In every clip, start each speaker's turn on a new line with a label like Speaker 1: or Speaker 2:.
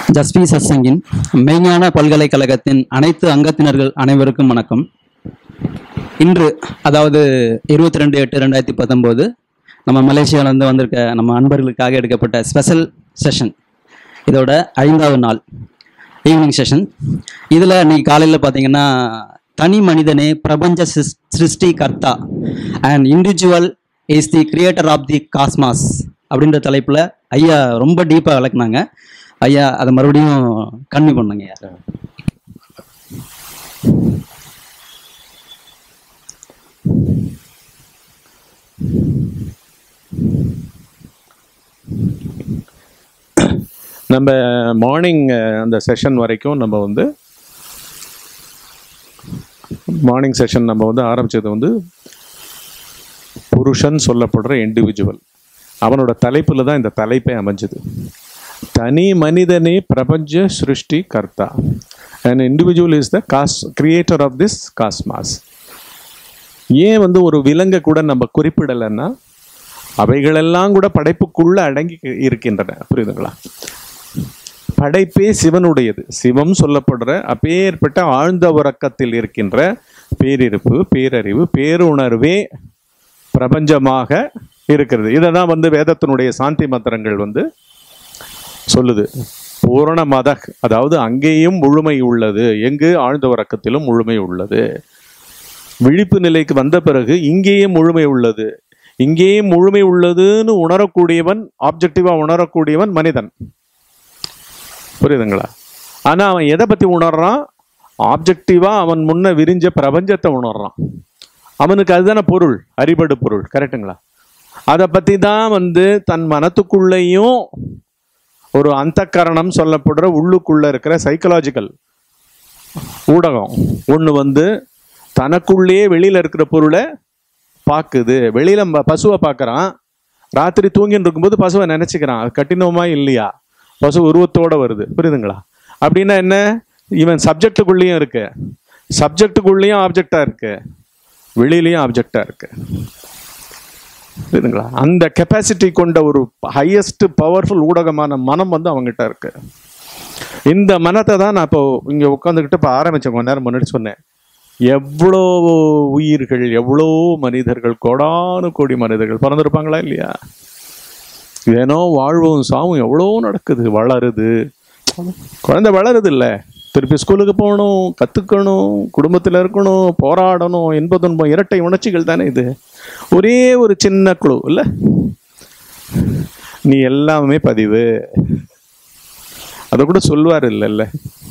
Speaker 1: ஜஸ்பி சத்சங்கின் மெய்ஞான பல்கலைக்கழகத்தின் அனைத்து அங்கத்தினர்கள் அனைவருக்கும் வணக்கம் இன்று அதாவது இருபத்தி ரெண்டு எட்டு ரெண்டாயிரத்தி பத்தொம்போது நம்ம மலேசியாவிலேருந்து வந்திருக்க நம்ம அன்பர்களுக்காக எடுக்கப்பட்ட ஸ்பெஷல் செஷன் இதோட ஐந்தாவது நாள் ஈவினிங் செஷன் இதில் இன்னைக்கு காலையில் பார்த்தீங்கன்னா தனி மனிதனே பிரபஞ்ச சிஸ் சிருஷ்டி கர்த்தா and individual is the creator of the cosmos அப்படின்ற தலைப்பில் ஐயா ரொம்ப டீப்பாக விளக்குனாங்க ஐயா அதை மறுபடியும் கன்வி பண்ணுங்க ஐயா
Speaker 2: நம்ம மார்னிங் அந்த செஷன் வரைக்கும் நம்ம வந்து மார்னிங் செஷன் நம்ம வந்து ஆரம்பிச்சது வந்து புருஷன் சொல்லப்படுற இண்டிவிஜுவல் அவனோட தலைப்பில் தான் இந்த தலைப்பே அமைஞ்சது தனி மனிதனே பிரபஞ்ச சிருஷ்டி கர்த்தா அண்ட் இண்டிவிஜுவல் இஸ் த காஸ் கிரியேட்டர் ஆஃப் திஸ் காஸ்மாஸ் ஏன் வந்து ஒரு விலங்கை கூட நம்ம குறிப்பிடலைன்னா அவைகளெல்லாம் கூட படைப்புக்குள்ள அடங்கி இருக்கின்றன புரியுதுங்களா படைப்பே சிவனுடையது சிவம் சொல்லப்படுற அப்பேற்பட்ட ஆழ்ந்த உறக்கத்தில் இருக்கின்ற பேரிருப்பு பேரறிவு பேருணர்வே பிரபஞ்சமாக இருக்கிறது இதை தான் வந்து வேதத்தினுடைய சாந்தி மந்திரங்கள் வந்து சொல்லுது பூரண மத அதாவது அங்கேயும் முழுமை உள்ளது எங்கு ஆழ்ந்த உறக்கத்திலும் முழுமை உள்ளது விழிப்பு நிலைக்கு வந்த பிறகு இங்கேயும் முழுமை உள்ளது இங்கேயும் முழுமை உள்ளதுன்னு உணரக்கூடியவன் ஆப்ஜெக்டிவா உணரக்கூடியவன் மனிதன் புரியுதுங்களா ஆனா அவன் எதை பத்தி உணர்றான் ஆப்ஜெக்டிவா அவன் முன்ன விரிஞ்ச பிரபஞ்சத்தை உணர்றான் அவனுக்கு அதுதானே பொருள் அறிபடு பொருள் கரெக்டுங்களா அதை பத்தி தான் வந்து தன் மனத்துக்குள்ளேயும் ஒரு அந்த கரணம் சொல்லப்படுற உள்ளுக்குள்ள இருக்கிற சைக்கலாஜிக்கல் ஊடகம் ஒன்று வந்து தனக்குள்ளேயே வெளியில இருக்கிற பொருளை பார்க்குது வெளியில ம- பசுவை பார்க்கறான் ராத்திரி தூங்கின்னு இருக்கும்போது பசுவை நினைச்சுக்கிறான் அது கட்டினமா இல்லையா பசு உருவத்தோட வருது புரியுதுங்களா அப்படின்னா என்ன இவன் சப்ஜெக்டுக்குள்ளேயும் இருக்கு சப்ஜெக்டுக்குள்ளேயும் ஆப்ஜெக்டா இருக்கு வெளியிலயும் ஆப்ஜெக்டா இருக்கு புரியுதுங்களா அந்த கெப்பாசிட்டி கொண்ட ஒரு ஹையஸ்ட் பவர்ஃபுல் ஊடகமான மனம் வந்து அவங்ககிட்ட இருக்கு இந்த மனத்தை தான் நான் இப்போ இங்க உட்காந்துக்கிட்டு இப்போ ஆரம்பிச்சேன் கொஞ்ச நேரம் முன்னாடி சொன்னேன் எவ்வளோ உயிர்கள் எவ்வளோ மனிதர்கள் கோடானு கோடி மனிதர்கள் பிறந்திருப்பாங்களா இல்லையா ஏனோ வாழ்வும் சாவும் எவ்வளோ நடக்குது வளருது குழந்தை வளருது இல்லை திருப்பி ஸ்கூலுக்கு போகணும் கற்றுக்கணும் குடும்பத்தில் இருக்கணும் போராடணும் இன்ப துன்பம் இரட்டை உணர்ச்சிகள் தானே இது ஒரே ஒரு சின்ன குழு இல்லை நீ எல்லாமே பதிவு அதை கூட சொல்வார் இல்லைல்ல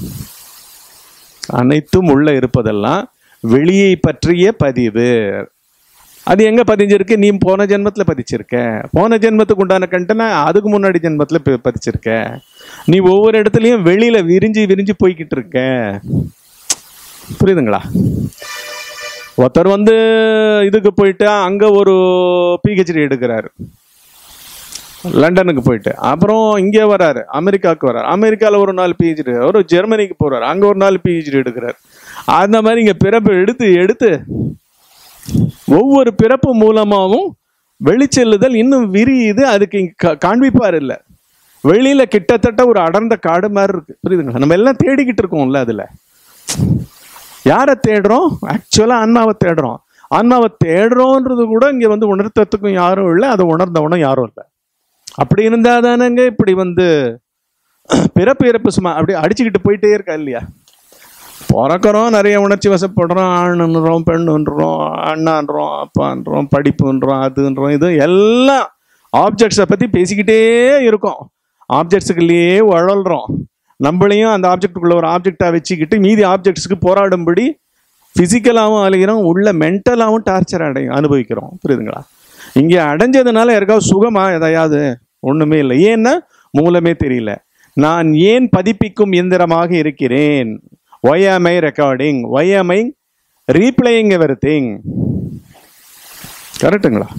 Speaker 2: அனைத்தும் உள்ள இருப்பதெல்லாம் வெளியை பற்றிய பதிவு அது எங்க பதிஞ்சிருக்கு நீ போன ஜென்மத்துல பதிச்சிருக்க போன ஜென்மத்துக்கு உண்டான கண்டனா அதுக்கு முன்னாடி ஜென்மத்துல ப- பதிச்சிருக்க நீ ஒவ்வொரு இடத்துலயும் வெளியில விரிஞ்சு விரிஞ்சு போய்கிட்டு இருக்க புரியுதுங்களா ஒருத்தர் வந்து இதுக்கு போயிட்டு அங்க ஒரு பிஹெச்டி எடுக்கிறாரு லண்டனுக்கு போயிட்டு அப்புறம் இங்கே வராரு அமெரிக்காவுக்கு வராரு அமெரிக்காவில் ஒரு நாள் பிஹெச்டி ஒரு ஜெர்மனிக்கு போறாரு அங்கே ஒரு நாள் பிஹெச்டி எடுக்கிறார் அந்த மாதிரி இங்கே பிறப்பு எடுத்து எடுத்து ஒவ்வொரு பிறப்பு மூலமாகவும் வெளிச்செல்லுதல் இன்னும் விரியுது அதுக்கு இங்க கா- காண்பிப்பார் இல்லை வெளியில கிட்டத்தட்ட ஒரு அடர்ந்த காடு மாதிரி இருக்கு புரியுதுங்களா நம்ம எல்லாம் தேடிக்கிட்டு இருக்கோம்ல அதுல யாரை தேடுறோம் ஆக்சுவலா ஆன்மாவை தேடுறோம் ஆன்மாவை தேடுறோன்றது கூட இங்க வந்து உணர்த்தத்துக்கும் யாரும் இல்லை அதை உணர்ந்தவனும் யாரும் இல்லை அப்படி இருந்தா தானங்க இப்படி வந்து பிறப்பு இறப்பு சும்மா அப்படி அடிச்சுக்கிட்டு போயிட்டே இருக்கா இல்லையா பிறக்கிறோம் நிறைய உணர்ச்சி வசப்படுறோம் ஆணுன்றோம் பெண்ணுன்றோம் அண்ணான்றோம் அப்பான்றோம் படிப்புன்றோம் அதுன்றோம் இது எல்லாம் ஆப்ஜெக்ட்ஸை பற்றி பேசிக்கிட்டே இருக்கோம் ஆப்ஜெக்ட்ஸுக்குள்ளேயே உழல்றோம் நம்மளையும் அந்த ஆப்ஜெக்ட்டுக்குள்ள ஒரு ஆப்ஜெக்டாக வச்சுக்கிட்டு மீதி ஆப்ஜெக்ட்ஸுக்கு போராடும்படி ஃபிசிக்கலாகவும் அழிகிறோம் உள்ள மென்டலாகவும் டார்ச்சர் அடையும் அனுபவிக்கிறோம் புரியுதுங்களா இங்கே அடைஞ்சதுனால யாருக்காவது சுகமா எதையாவது ஒன்றுமே இல்லை ஏன்னா மூலமே தெரியல நான் ஏன் பதிப்பிக்கும் இயந்திரமாக இருக்கிறேன் why am I recording why am I replaying everything கரெக்டுங்களா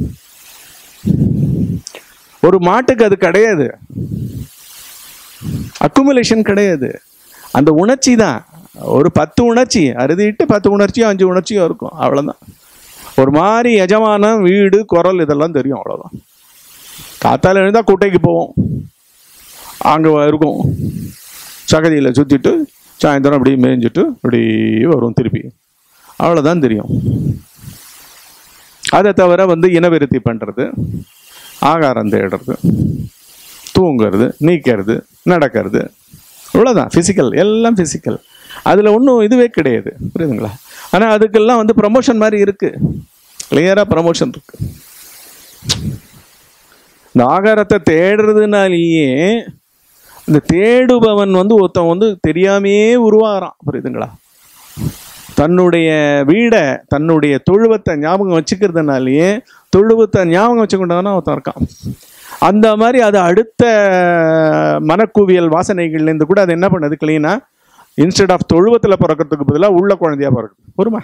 Speaker 2: ஒரு மாட்டுக்கு அது கிடையாது அக்குமுலேஷன் கிடையாது அந்த உணர்ச்சி தான் ஒரு பத்து உணர்ச்சி அறுதிட்டு பத்து உணர்ச்சியோ அஞ்சு உணர்ச்சியோ இருக்கும் அவ்வளோதான் ஒரு மாதிரி எஜமானம் வீடு குரல் இதெல்லாம் தெரியும் அவ்வளோதான் காத்தால எழுந்தா குட்டைக்கு போவோம் அங்கே இருக்கும் சகதியில் சுற்றிட்டு சாயந்தரம் அப்படியே மேய்ஞ்சிட்டு அப்படியே வரும் திருப்பி அவ்வளோதான் தெரியும் அதை தவிர வந்து இனவிருத்தி பண்ணுறது ஆகாரம் தேடுறது தூங்குறது நீக்கிறது நடக்கிறது இவ்வளோதான் ஃபிசிக்கல் எல்லாம் ஃபிசிக்கல் அதில் ஒன்றும் இதுவே கிடையாது புரியுதுங்களா ஆனால் அதுக்கெல்லாம் வந்து ப்ரமோஷன் மாதிரி இருக்குது கிளியராக ப்ரமோஷன் இருக்கு இந்த ஆகாரத்தை தேடுறதுனாலேயே இந்த தேடுபவன் வந்து ஒருத்தன் வந்து தெரியாமையே உருவாகிறான் புரியுதுங்களா தன்னுடைய வீடை தன்னுடைய தொழுவத்தை ஞாபகம் வச்சுக்கிறதுனாலேயே தொழுவத்தை ஞாபகம் வச்சுக்கொண்டவனா ஒருத்தன் இருக்கான் அந்த மாதிரி அது அடுத்த மனக்குவியல் வாசனைகள்லேருந்து கூட அது என்ன பண்ணுது கிளீனா இன்ஸ்டெட் ஆஃப் தொழுவத்தில் பிறக்கிறதுக்கு பதிலாக உள்ள குழந்தையா பிறக்குது பொறுமா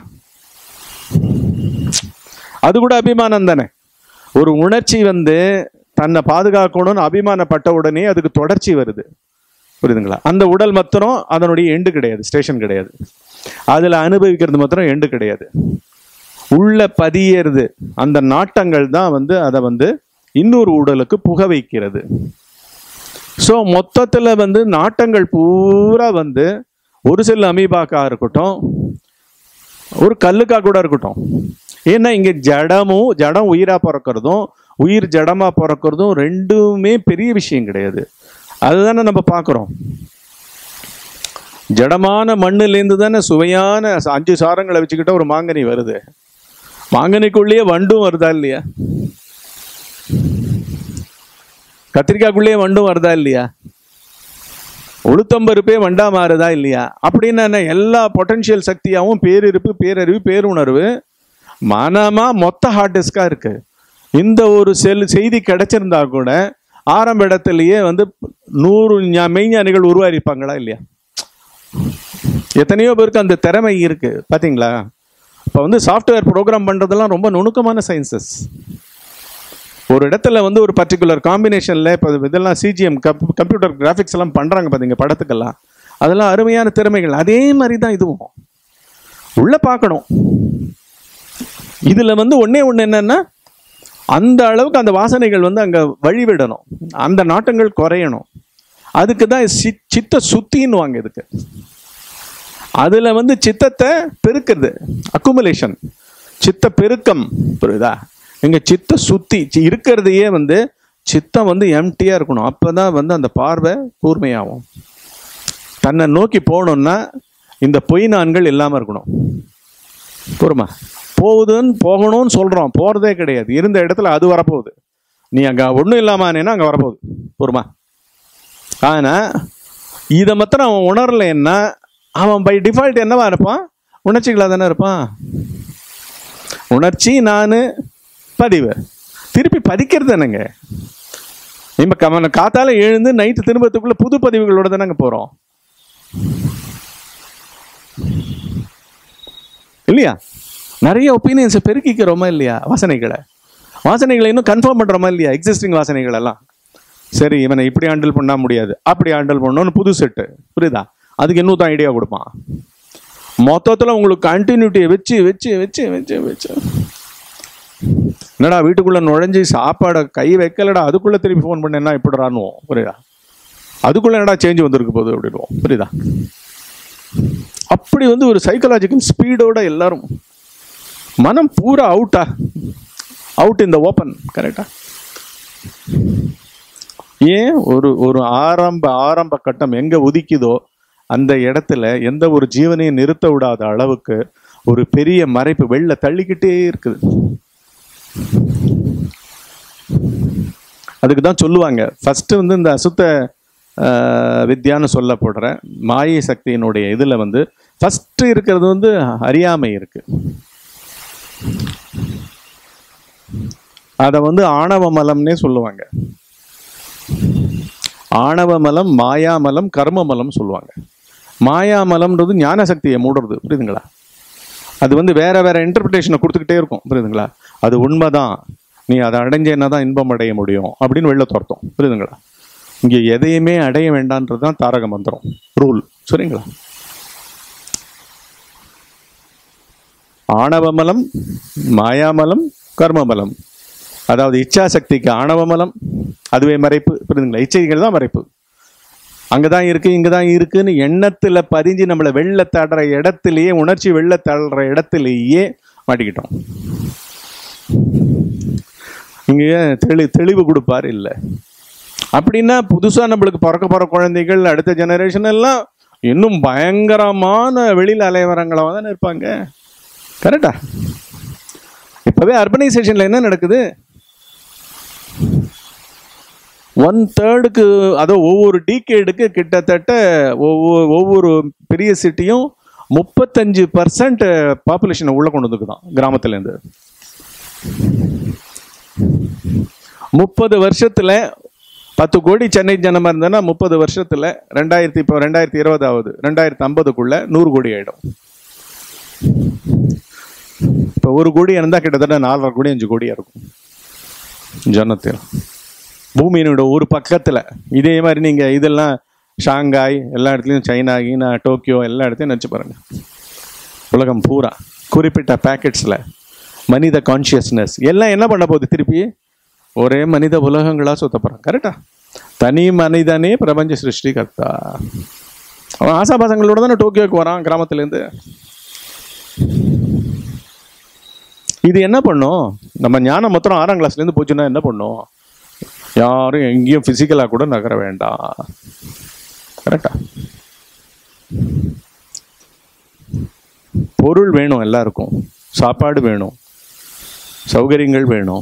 Speaker 2: அது கூட அபிமானம் தானே ஒரு உணர்ச்சி வந்து தன்னை பாதுகாக்கணும்னு அபிமானப்பட்ட உடனே அதுக்கு தொடர்ச்சி வருது புரியுதுங்களா அந்த உடல் மாத்திரம் அதனுடைய எண்டு கிடையாது ஸ்டேஷன் கிடையாது அதில் அனுபவிக்கிறது மாத்திரம் எண்டு கிடையாது உள்ள பதியறது அந்த நாட்டங்கள் தான் வந்து அதை வந்து இன்னொரு உடலுக்கு புக வைக்கிறது ஸோ மொத்தத்தில் வந்து நாட்டங்கள் பூரா வந்து ஒரு செல் அமீபாக்கா இருக்கட்டும் ஒரு கல்லுக்கா கூட இருக்கட்டும் ஏன்னா இங்க ஜடமும் ஜடம் உயிரா பிறக்கிறதும் உயிர் ஜடமா பிறக்கிறதும் ரெண்டுமே பெரிய விஷயம் கிடையாது அதுதானே நம்ம பார்க்குறோம் ஜடமான மண்ணுலேருந்து தானே சுவையான ச- அஞ்சு சாரங்களை வச்சுக்கிட்ட ஒரு மாங்கனி வருது மாங்கனிக்குள்ளேயே வண்டும் வருதா இல்லையா கத்திரிக்காய்க்குள்ளேயே வண்டும் வருதா இல்லையா உளுத்தம்பருப்பே வண்டா மாறுதா இல்லையா அப்படின்னு என்ன எல்லா பொட்டன்ஷியல் சக்தியாகவும் பேரிருப்பு பேரறிவு பேருணர்வு மனமா மொத்த ஹார்ட் டிஸ்கா இருக்கு இந்த ஒரு செல் செய்தி கிடைச்சிருந்தா கூட ஆரம்ப இடத்துலயே வந்து நூறு ஞா- மெய்ஞானிகள் உருவாயிருப்பாங்களா இல்லையா எத்தனையோ பேருக்கு அந்த திறமை இருக்கு பாத்தீங்களா இப்போ வந்து சாஃப்ட்வேர் ப்ரோக்ராம் பண்றதெல்லாம் ரொம்ப நுணுக்கமான சயின்சஸ் ஒரு இடத்துல வந்து ஒரு பர்டிகுலர் காம்பினேஷனில் இப்போ இதெல்லாம் சிஜிஎம் கம்ப்யூட்டர் கிராஃபிக்ஸ் எல்லாம் பண்ணுறாங்க பார்த்தீங்க படத்துக்கெல்லாம் அதெல்லாம் அருமையான திறமைகள் அதே மாதிரி தான் இதுவும் உள்ள பார்க்கணும் இதில் வந்து ஒண்ணே ஒன்று என்னன்னா அந்த அளவுக்கு அந்த வாசனைகள் வந்து அங்கே வழிவிடணும் அந்த நாட்டங்கள் குறையணும் அதுக்கு தான் சி- சித்த சுத்தின்னுவாங்க இதுக்கு அதில் வந்து சித்தத்தை பெருக்கிறது அக்குமுலேஷன் சித்த பெருக்கம் புரியுதா இங்க சித்த சுத்தி சி- இருக்கிறதையே வந்து சித்தம் வந்து எம்டியா இருக்கணும் அப்பதான் வந்து அந்த பார்வை கூர்மையாகும் தன்னை நோக்கி போகணும்னா இந்த பொய் நான்கள் இல்லாம இருக்கணும் பொறுமா போகுதுன்னு போகணும்னு சொல்றோம் போறதே கிடையாது இருந்த இடத்துல அது வரப்போகுது நீ அங்க ஒன்றும் இல்லாமனா அங்க வரப்போகுது பொறுமா ஆனா இதை மாத்திரம் அவன் உணரலைன்னா அவன் பை டிஃபால்ட் என்னவா இருப்பான் உணர்ச்சிகளாக தானே இருப்பான் உணர்ச்சி நான் பதிவு திருப்பி பதிக்கிறது என்னங்க நம்ம கமன காத்தால எழுந்து நைட்டு திரும்பத்துக்குள்ள புது பதிவுகளோட தானங்க போறோம் இல்லையா நிறைய ஒப்பீனியன்ஸை பெருக்கிக்கிறோமா இல்லையா வாசனைகளை வாசனைகளை இன்னும் கன்ஃபார்ம் பண்றோமா இல்லையா எக்ஸிஸ்டிங் வாசனைகள் எல்லாம் சரி இவனை இப்படி ஹேண்டில் பண்ணா முடியாது அப்படி ஹேண்டில் பண்ணணும்னு புது செட்டு புரியுதா அதுக்கு இன்னும் தான் ஐடியா கொடுப்பான் மொத்தத்தில் உங்களுக்கு கண்டினியூட்டியை வச்சு வச்சு வச்சு வச்சு வச்சு என்னடா வீட்டுக்குள்ள நுழைஞ்சு சாப்பாடை கை வைக்கலடா அதுக்குள்ள திருப்பி ஃபோன் பண்ணேன்னா இப்படிறானுவோம் புரியுதா அதுக்குள்ள என்னடா சேஞ்ச் வந்திருக்கு போகுது அப்படிடுவோம் புரியுதா அப்படி வந்து ஒரு சைக்கலாஜிக்கல் ஸ்பீடோட எல்லாரும் மனம் பூரா அவுட்டா அவுட் இந்த ஓப்பன் கரெக்டா ஏன் ஒரு ஒரு ஆரம்ப ஆரம்ப கட்டம் எங்க உதிக்குதோ அந்த இடத்துல எந்த ஒரு ஜீவனையும் நிறுத்த விடாத அளவுக்கு ஒரு பெரிய மறைப்பு வெளில தள்ளிக்கிட்டே இருக்குது அதுக்கு தான் சொல்லுவாங்க ஃபர்ஸ்ட் வந்து இந்த அசுத்த ஆஹ், வித்யான்னு சொல்லப்படுற மாயை சக்தியினுடைய இதுல வந்து ஃபர்ஸ்ட் இருக்கிறது வந்து அறியாமை இருக்கு அதை வந்து ஆணவ மலம்னே சொல்லுவாங்க ஆணவ மலம் மாயாமலம் கர்மமலம் சொல்லுவாங்க மாயாமலம்ன்றது ஞான சக்தியை மூடுறது புரியுதுங்களா அது வந்து வேற வேற இன்டர்பிரிட்டேஷனை கொடுத்துக்கிட்டே இருக்கும் புரியுதுங்களா அது உண்மைதான் நீ அதை அடைஞ்சேன்னா தான் இன்பம் அடைய முடியும் அப்படின்னு வெளில துரத்தும் புரியுதுங்களா இங்க எதையுமே அடைய வேண்டான்றது தான் தாரக மந்திரம் ரூல் சரிங்களா ஆணவமலம் மாயாமலம் கர்மமலம் அதாவது இச்சாசக்திக்கு ஆணவமலம் அதுவே மறைப்பு புரியுதுங்களா இச்சைகள் தான் மறைப்பு அங்கதான் இருக்கு இங்கதான் இருக்குன்னு எண்ணத்துல பதிஞ்சு நம்மளை வெள்ள தடுற இடத்துலயே உணர்ச்சி வெள்ள தள்ளுற இடத்துலயே மாட்டிக்கிட்டோம் இங்க தெளி தெளிவு கொடுப்பார் இல்லை அப்படின்னா புதுசா நம்மளுக்கு பிறக்க போற குழந்தைகள் அடுத்த ஜெனரேஷன் எல்லாம் இன்னும் பயங்கரமான வெளியில அலைவரங்களா தானே இருப்பாங்க கரெக்டா இப்பவே அர்பனைசேஷன்ல என்ன நடக்குது ஒன் தேர்டுக்கு அதோ ஒவ்வொரு டீகேடுக்கு கிட்டத்தட்ட ஒவ்வொரு ஒவ்வொரு பெரிய சிட்டியும் முப்பத்தஞ்சு பர்சன்ட் பாப்புலேஷனை உள்ள கொண்டு வந்துக்குதான் கிராமத்துலேருந்து முப்பது வருஷத்துல பத்து கோடி சென்னை ஜனமா இருந்ததுன்னா முப்பது வருஷத்துல ரெண்டாயிரத்தி இப்போ ரெண்டாயிரத்தி இருபதாவது ரெண்டாயிரத்தி ஐம்பதுக்குள்ள நூறு கோடி ஆயிடும் இப்போ ஒரு கோடி இருந்தால் கிட்டத்தட்ட நாலரை கோடி அஞ்சு கோடியா இருக்கும் ஜனத்தில் பூமியினோட ஒரு பக்கத்துல இதே மாதிரி நீங்க இதெல்லாம் ஷாங்காய் எல்லா இடத்துலையும் சைனா கீனா டோக்கியோ எல்லா இடத்தையும் நினச்சி பாருங்க உலகம் பூரா குறிப்பிட்ட பேக்கெட்ஸில் மனித கான்ஷியஸ்னஸ் எல்லாம் என்ன பண்ண போகுது திருப்பி ஒரே மனித உலகங்களா சுத்த போகிறான் கரெக்டா தனி மனிதனே பிரபஞ்ச சிருஷ்டி கர்த்தா அவன் ஆசாபாசங்களோட தானே டோக்கியோக்கு வரான் கிராமத்துலேருந்து இது என்ன பண்ணும் நம்ம ஞானம் மொத்தம் ஆறாம் கிளாஸ்லேருந்து போச்சுன்னா என்ன பண்ணும் யாரும் எங்கேயும் ஃபிசிக்கலாக கூட நகர வேண்டாம் கரெக்டா பொருள் வேணும் எல்லாருக்கும் சாப்பாடு வேணும் சௌகரியங்கள் வேணும்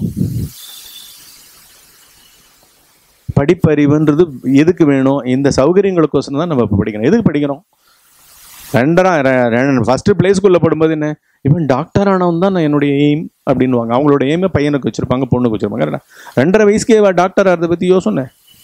Speaker 2: படிப்பறிவுன்றது எதுக்கு வேணும் இந்த சௌகரியங்களுக்கோசரம் தான் நம்ம இப்போ படிக்கணும் எதுக்கு படிக்கிறோம் ரெண்டரா ஃபர்ஸ்ட் பிளேஸ்க்குள்ளே போடும்போது என்ன இவன் டாக்டர் ஆனவன் தான் நான் என்னுடைய எய்ம் அப்படின்னுவாங்க அவங்களோட எய்மை பையனுக்கு வச்சிருப்பாங்க பொண்ணுக்கு வச்சிருப்பாங்க கரெக்டா? ரெண்டரை வயசுக்கே வா டாக்டர் ஆகிறத பற்றி யோசனை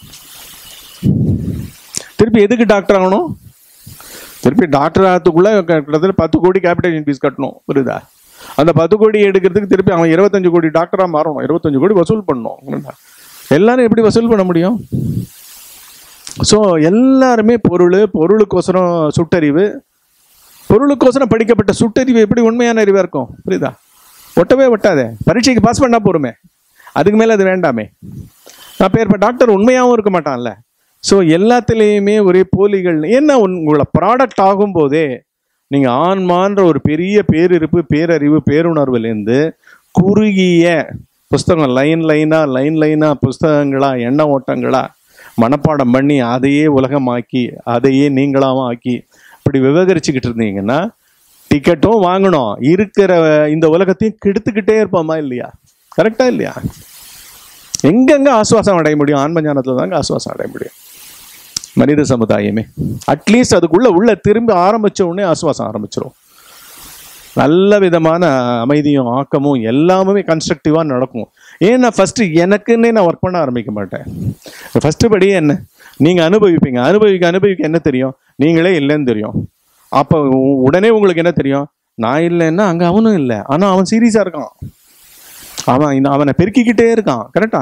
Speaker 2: திருப்பி எதுக்கு டாக்டர் ஆகணும் திருப்பி டாக்டர் ஆகிறதுக்குள்ள கிட்டத்தட்ட பத்து கோடி கேபிட்டேஷன் ஃபீஸ் கட்டணும் புரியுதா அந்த பத்து கோடி எடுக்கிறதுக்கு திருப்பி அவன் இருபத்தஞ்சு கோடி டாக்டராக மாறணும் இருபத்தஞ்சு கோடி வசூல் பண்ணணும் புரியுதா? எல்லாரும் எப்படி வசூல் பண்ண முடியும் ஸோ எல்லாருமே பொருள் பொருளுக்கோசரம் சுட்டறிவு பொருளுக்கோசரம் படிக்கப்பட்ட சுட்டறிவு எப்படி உண்மையான அறிவாக இருக்கும் புரியுதா ஒட்டவே ஒட்டாதே பரீட்சைக்கு பாஸ் பண்ணா போருமே அதுக்கு மேலே அது வேண்டாமே நான் பேர் டாக்டர் உண்மையாகவும் இருக்க மாட்டான்ல ஸோ எல்லாத்துலேயுமே ஒரே போலிகள் என்ன உன்- உங்களை ப்ராடக்ட் ஆகும்போதே நீங்கள் ஆன்மான்ற ஒரு பெரிய பேரிருப்பு பேரறிவு பேருணர்வுலேருந்து குறுகிய புஸ்தகம் லைன் லைனா லைன் லைனா புஸ்தகங்களா எண்ண ஓட்டங்களா மனப்பாடம் பண்ணி அதையே உலகமாக்கி அதையே நீங்களாவும் ஆக்கி இப்படி விவகரிச்சுக்கிட்டு இருந்தீங்கன்னா டிக்கெட்டும் வாங்கணும் இருக்கிற இந்த உலகத்தையும் கெடுத்துக்கிட்டே இருப்போமா இல்லையா கரெக்டா இல்லையா எங்கெங்க ஆசுவாசம் அடைய முடியும் ஆன்ம ஞானத்துல தாங்க ஆசுவாசம் அடைய முடியும் மனித சமுதாயமே அட்லீஸ்ட் அதுக்குள்ள உள்ள திரும்பி ஆரம்பிச்ச உடனே ஆசுவாசம் ஆரம்பிச்சிரும் நல்ல விதமான அமைதியும் ஆக்கமும் எல்லாமே கன்ஸ்ட்ரக்டிவாக நடக்கும் ஏன்னா ஃபஸ்ட்டு எனக்குன்னே நான் ஒர்க் பண்ண ஆரம்பிக்க மாட்டேன் ஃபஸ்ட்டு படி என்ன நீங்கள் அனுபவிப்பீங்க அனுபவிக்க அனுபவிக்க என்ன தெரியும் நீங்களே இல்லைன்னு தெரியும் அப்போ உ- உடனே உங்களுக்கு என்ன தெரியும் நான் இல்லைன்னா அங்கே அவனும் இல்லை ஆனால் அவன் சீரியஸாக இருக்கான் அவன் இந்த அவனை பெருக்கிக்கிட்டே இருக்கான் கரெக்டா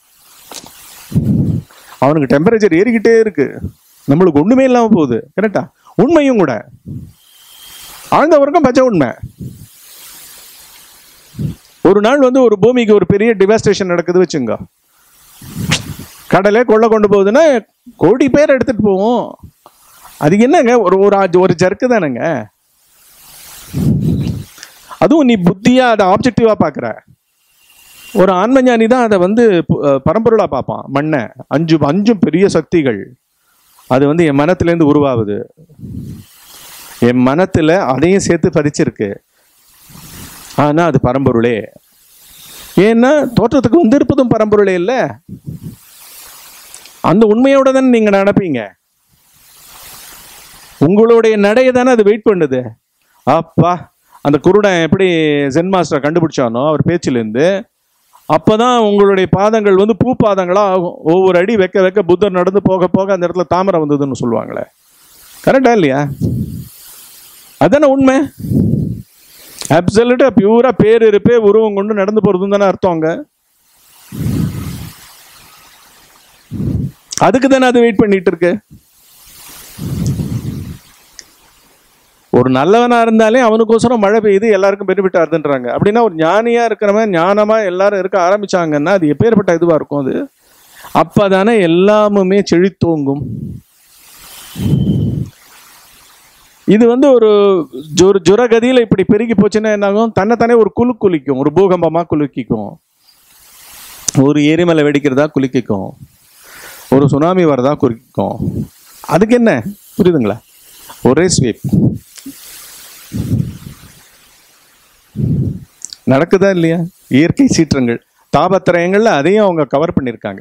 Speaker 2: அவனுக்கு டெம்பரேச்சர் ஏறிக்கிட்டே இருக்கு நம்மளுக்கு ஒண்ணுமே இல்லாம போகுது கரெக்டா உண்மையும் கூட ஆழ்ந்த வரைக்கும் பச்சை உண்மை ஒரு நாள் வந்து ஒரு பூமிக்கு ஒரு பெரிய டிவாஸ்டேஷன் நடக்குது வச்சுங்க கடலே கொள்ள கொண்டு போகுதுன்னா கோடி பேர் எடுத்துட்டு போவோம் அது என்னங்க ஒரு ஒரு ஆ- ஒரு ஜர்க்கு தானேங்க அதுவும் நீ புத்தியா அதை ஆப்ஜெக்டிவா பார்க்குற ஒரு ஆன்மஞானி தான் அதை வந்து பு- அஹ் பரம்பொருளா பார்ப்பான் மண்ணை அஞ்சு அஞ்சும் பெரிய சக்திகள் அது வந்து என் மனத்திலேருந்து உருவாகுது என் மனத்துல அதையும் சேர்த்து பதிச்சிருக்கு ஆனா அது பரம்பொருளே ஏன்னா தோற்றத்துக்கு வந்திருப்பதும் பரம்பொருளே இல்லை அந்த உண்மையோட தானே நீங்க நடப்பீங்க உங்களுடைய நடையை தானே அது வெயிட் பண்ணுது அப்பா அந்த குருடன் எப்படி ஜென் மாஸ்டர் கண்டுபிடிச்சானோ அவர் பேச்சிலேருந்து அப்பதான் உங்களுடைய பாதங்கள் வந்து பூ பாதங்களா ஆகும் ஒவ்வொரு அடி வைக்க வைக்க புத்தர் நடந்து போக போக அந்த இடத்துல தாமரை வந்ததுன்னு சொல்லுவாங்களே கரெக்டா இல்லையா அதானே உண்மை அப்சல்யூட்டா பியூரா பேர் இருப்பே உருவம் கொண்டு நடந்து போறதுன்னு தானே அர்த்தம் அங்க அதுக்கு தானே அது வெயிட் பண்ணிட்டு இருக்கு ஒரு நல்லவனா இருந்தாலே அவனுக்கோசரம் மழை பெய்யுது எல்லாருக்கும் பெனிஃபிட் ஆகுதுன்றாங்க அப்படின்னா ஒரு ஞானியா இருக்கிறவன் ஞானமா எல்லாரும் இருக்க ஆரம்பிச்சாங்கன்னா அது எப்பேற்பட்ட இதுவா இருக்கும் அது அப்பதானே எல்லாமுமே செழித்தோங்கும் இது வந்து ஒரு ஜொர ஜுரகதியில் இப்படி பெருகி போச்சுன்னா என்னாகும் தன்னைத்தானே ஒரு குலு குலுக்கும் ஒரு பூகம்பமாக குலுக்கிக்கும் ஒரு எரிமலை வெடிக்கிறதா குலுக்கிக்கும் ஒரு சுனாமி வரதா குலுக்கிக்கும் அதுக்கு என்ன புரியுதுங்களா ஒரே ஸ்வீப் நடக்குதா இல்லையா இயற்கை சீற்றங்கள் தாபத்திரயங்கள்ல அதையும் அவங்க கவர் பண்ணியிருக்காங்க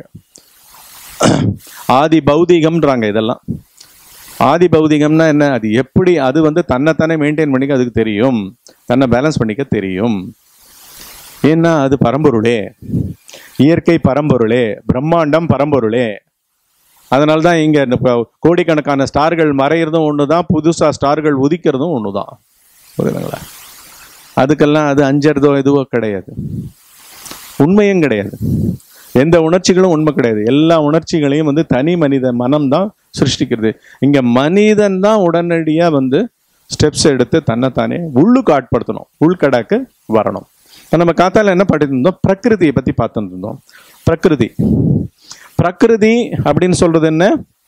Speaker 2: ஆதி பௌதிகம்ன்றாங்க இதெல்லாம் ஆதி பௌதிகம்னா என்ன அது எப்படி அது வந்து தன்னைத்தானே மெயின்டைன் பண்ணிக்க அதுக்கு தெரியும் தன்னை பேலன்ஸ் பண்ணிக்க தெரியும் ஏன்னா அது பரம்பொருளே இயற்கை பரம்பொருளே பிரம்மாண்டம் பரம்பொருளே அதனால தான் இங்கே இந்த ப- கோடிக்கணக்கான ஸ்டார்கள் மறையிறதும் ஒன்று தான் புதுசாக ஸ்டார்கள் உதிக்கிறதும் ஒன்று தான் புரியுதுங்களா அதுக்கெல்லாம் அது அஞ்சறதோ எதுவோ கிடையாது உண்மையும் கிடையாது எந்த உணர்ச்சிகளும் உண்மை கிடையாது எல்லா உணர்ச்சிகளையும் வந்து தனி மனித மனம் தான் சிருஷ்டிக்கிறது இங்க மனிதன் தான் உடனடியா வந்து ஸ்டெப்ஸ் எடுத்து தன்னைத்தானே உள்ளுக்கு ஆட்படுத்தணும் உள்கடாக்கு வரணும் இப்ப நம்ம காத்தால என்ன படிட்டு இருந்தோம் பிரகிருதியை பத்தி பார்த்துட்டு இருந்தோம் பிரகிருதி பிரகிருதி அப்படின்னு சொல்றது என்ன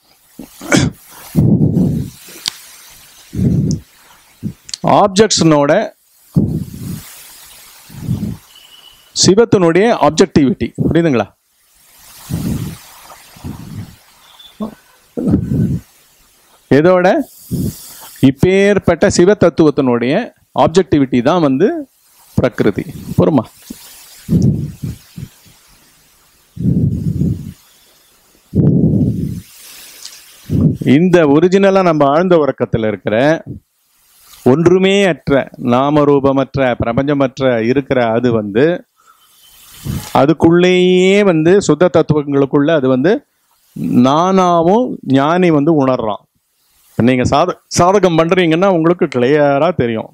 Speaker 2: ஆப்ஜெக்ட்ஸ்னோட சிவத்தினுடைய ஆப்ஜெக்டிவிட்டி புரியுதுங்களா எதோட இப்பேற்பட்ட சிவ தத்துவத்தினுடைய ஆப்ஜெக்டிவிட்டி தான் வந்து பிரகிருதி பொறுமா இந்த ஒரிஜினலா நம்ம ஆழ்ந்த உறக்கத்தில் இருக்கிற ஒன்றுமே அற்ற நாமரூபமற்ற பிரபஞ்சமற்ற இருக்கிற அது வந்து அதுக்குள்ளேயே வந்து சுத்த தத்துவங்களுக்குள்ள அது வந்து நானாவும் ஞானி வந்து உணர்றான் இப்ப நீங்க சாத சாதகம் பண்றீங்கன்னா உங்களுக்கு கிளியரா தெரியும்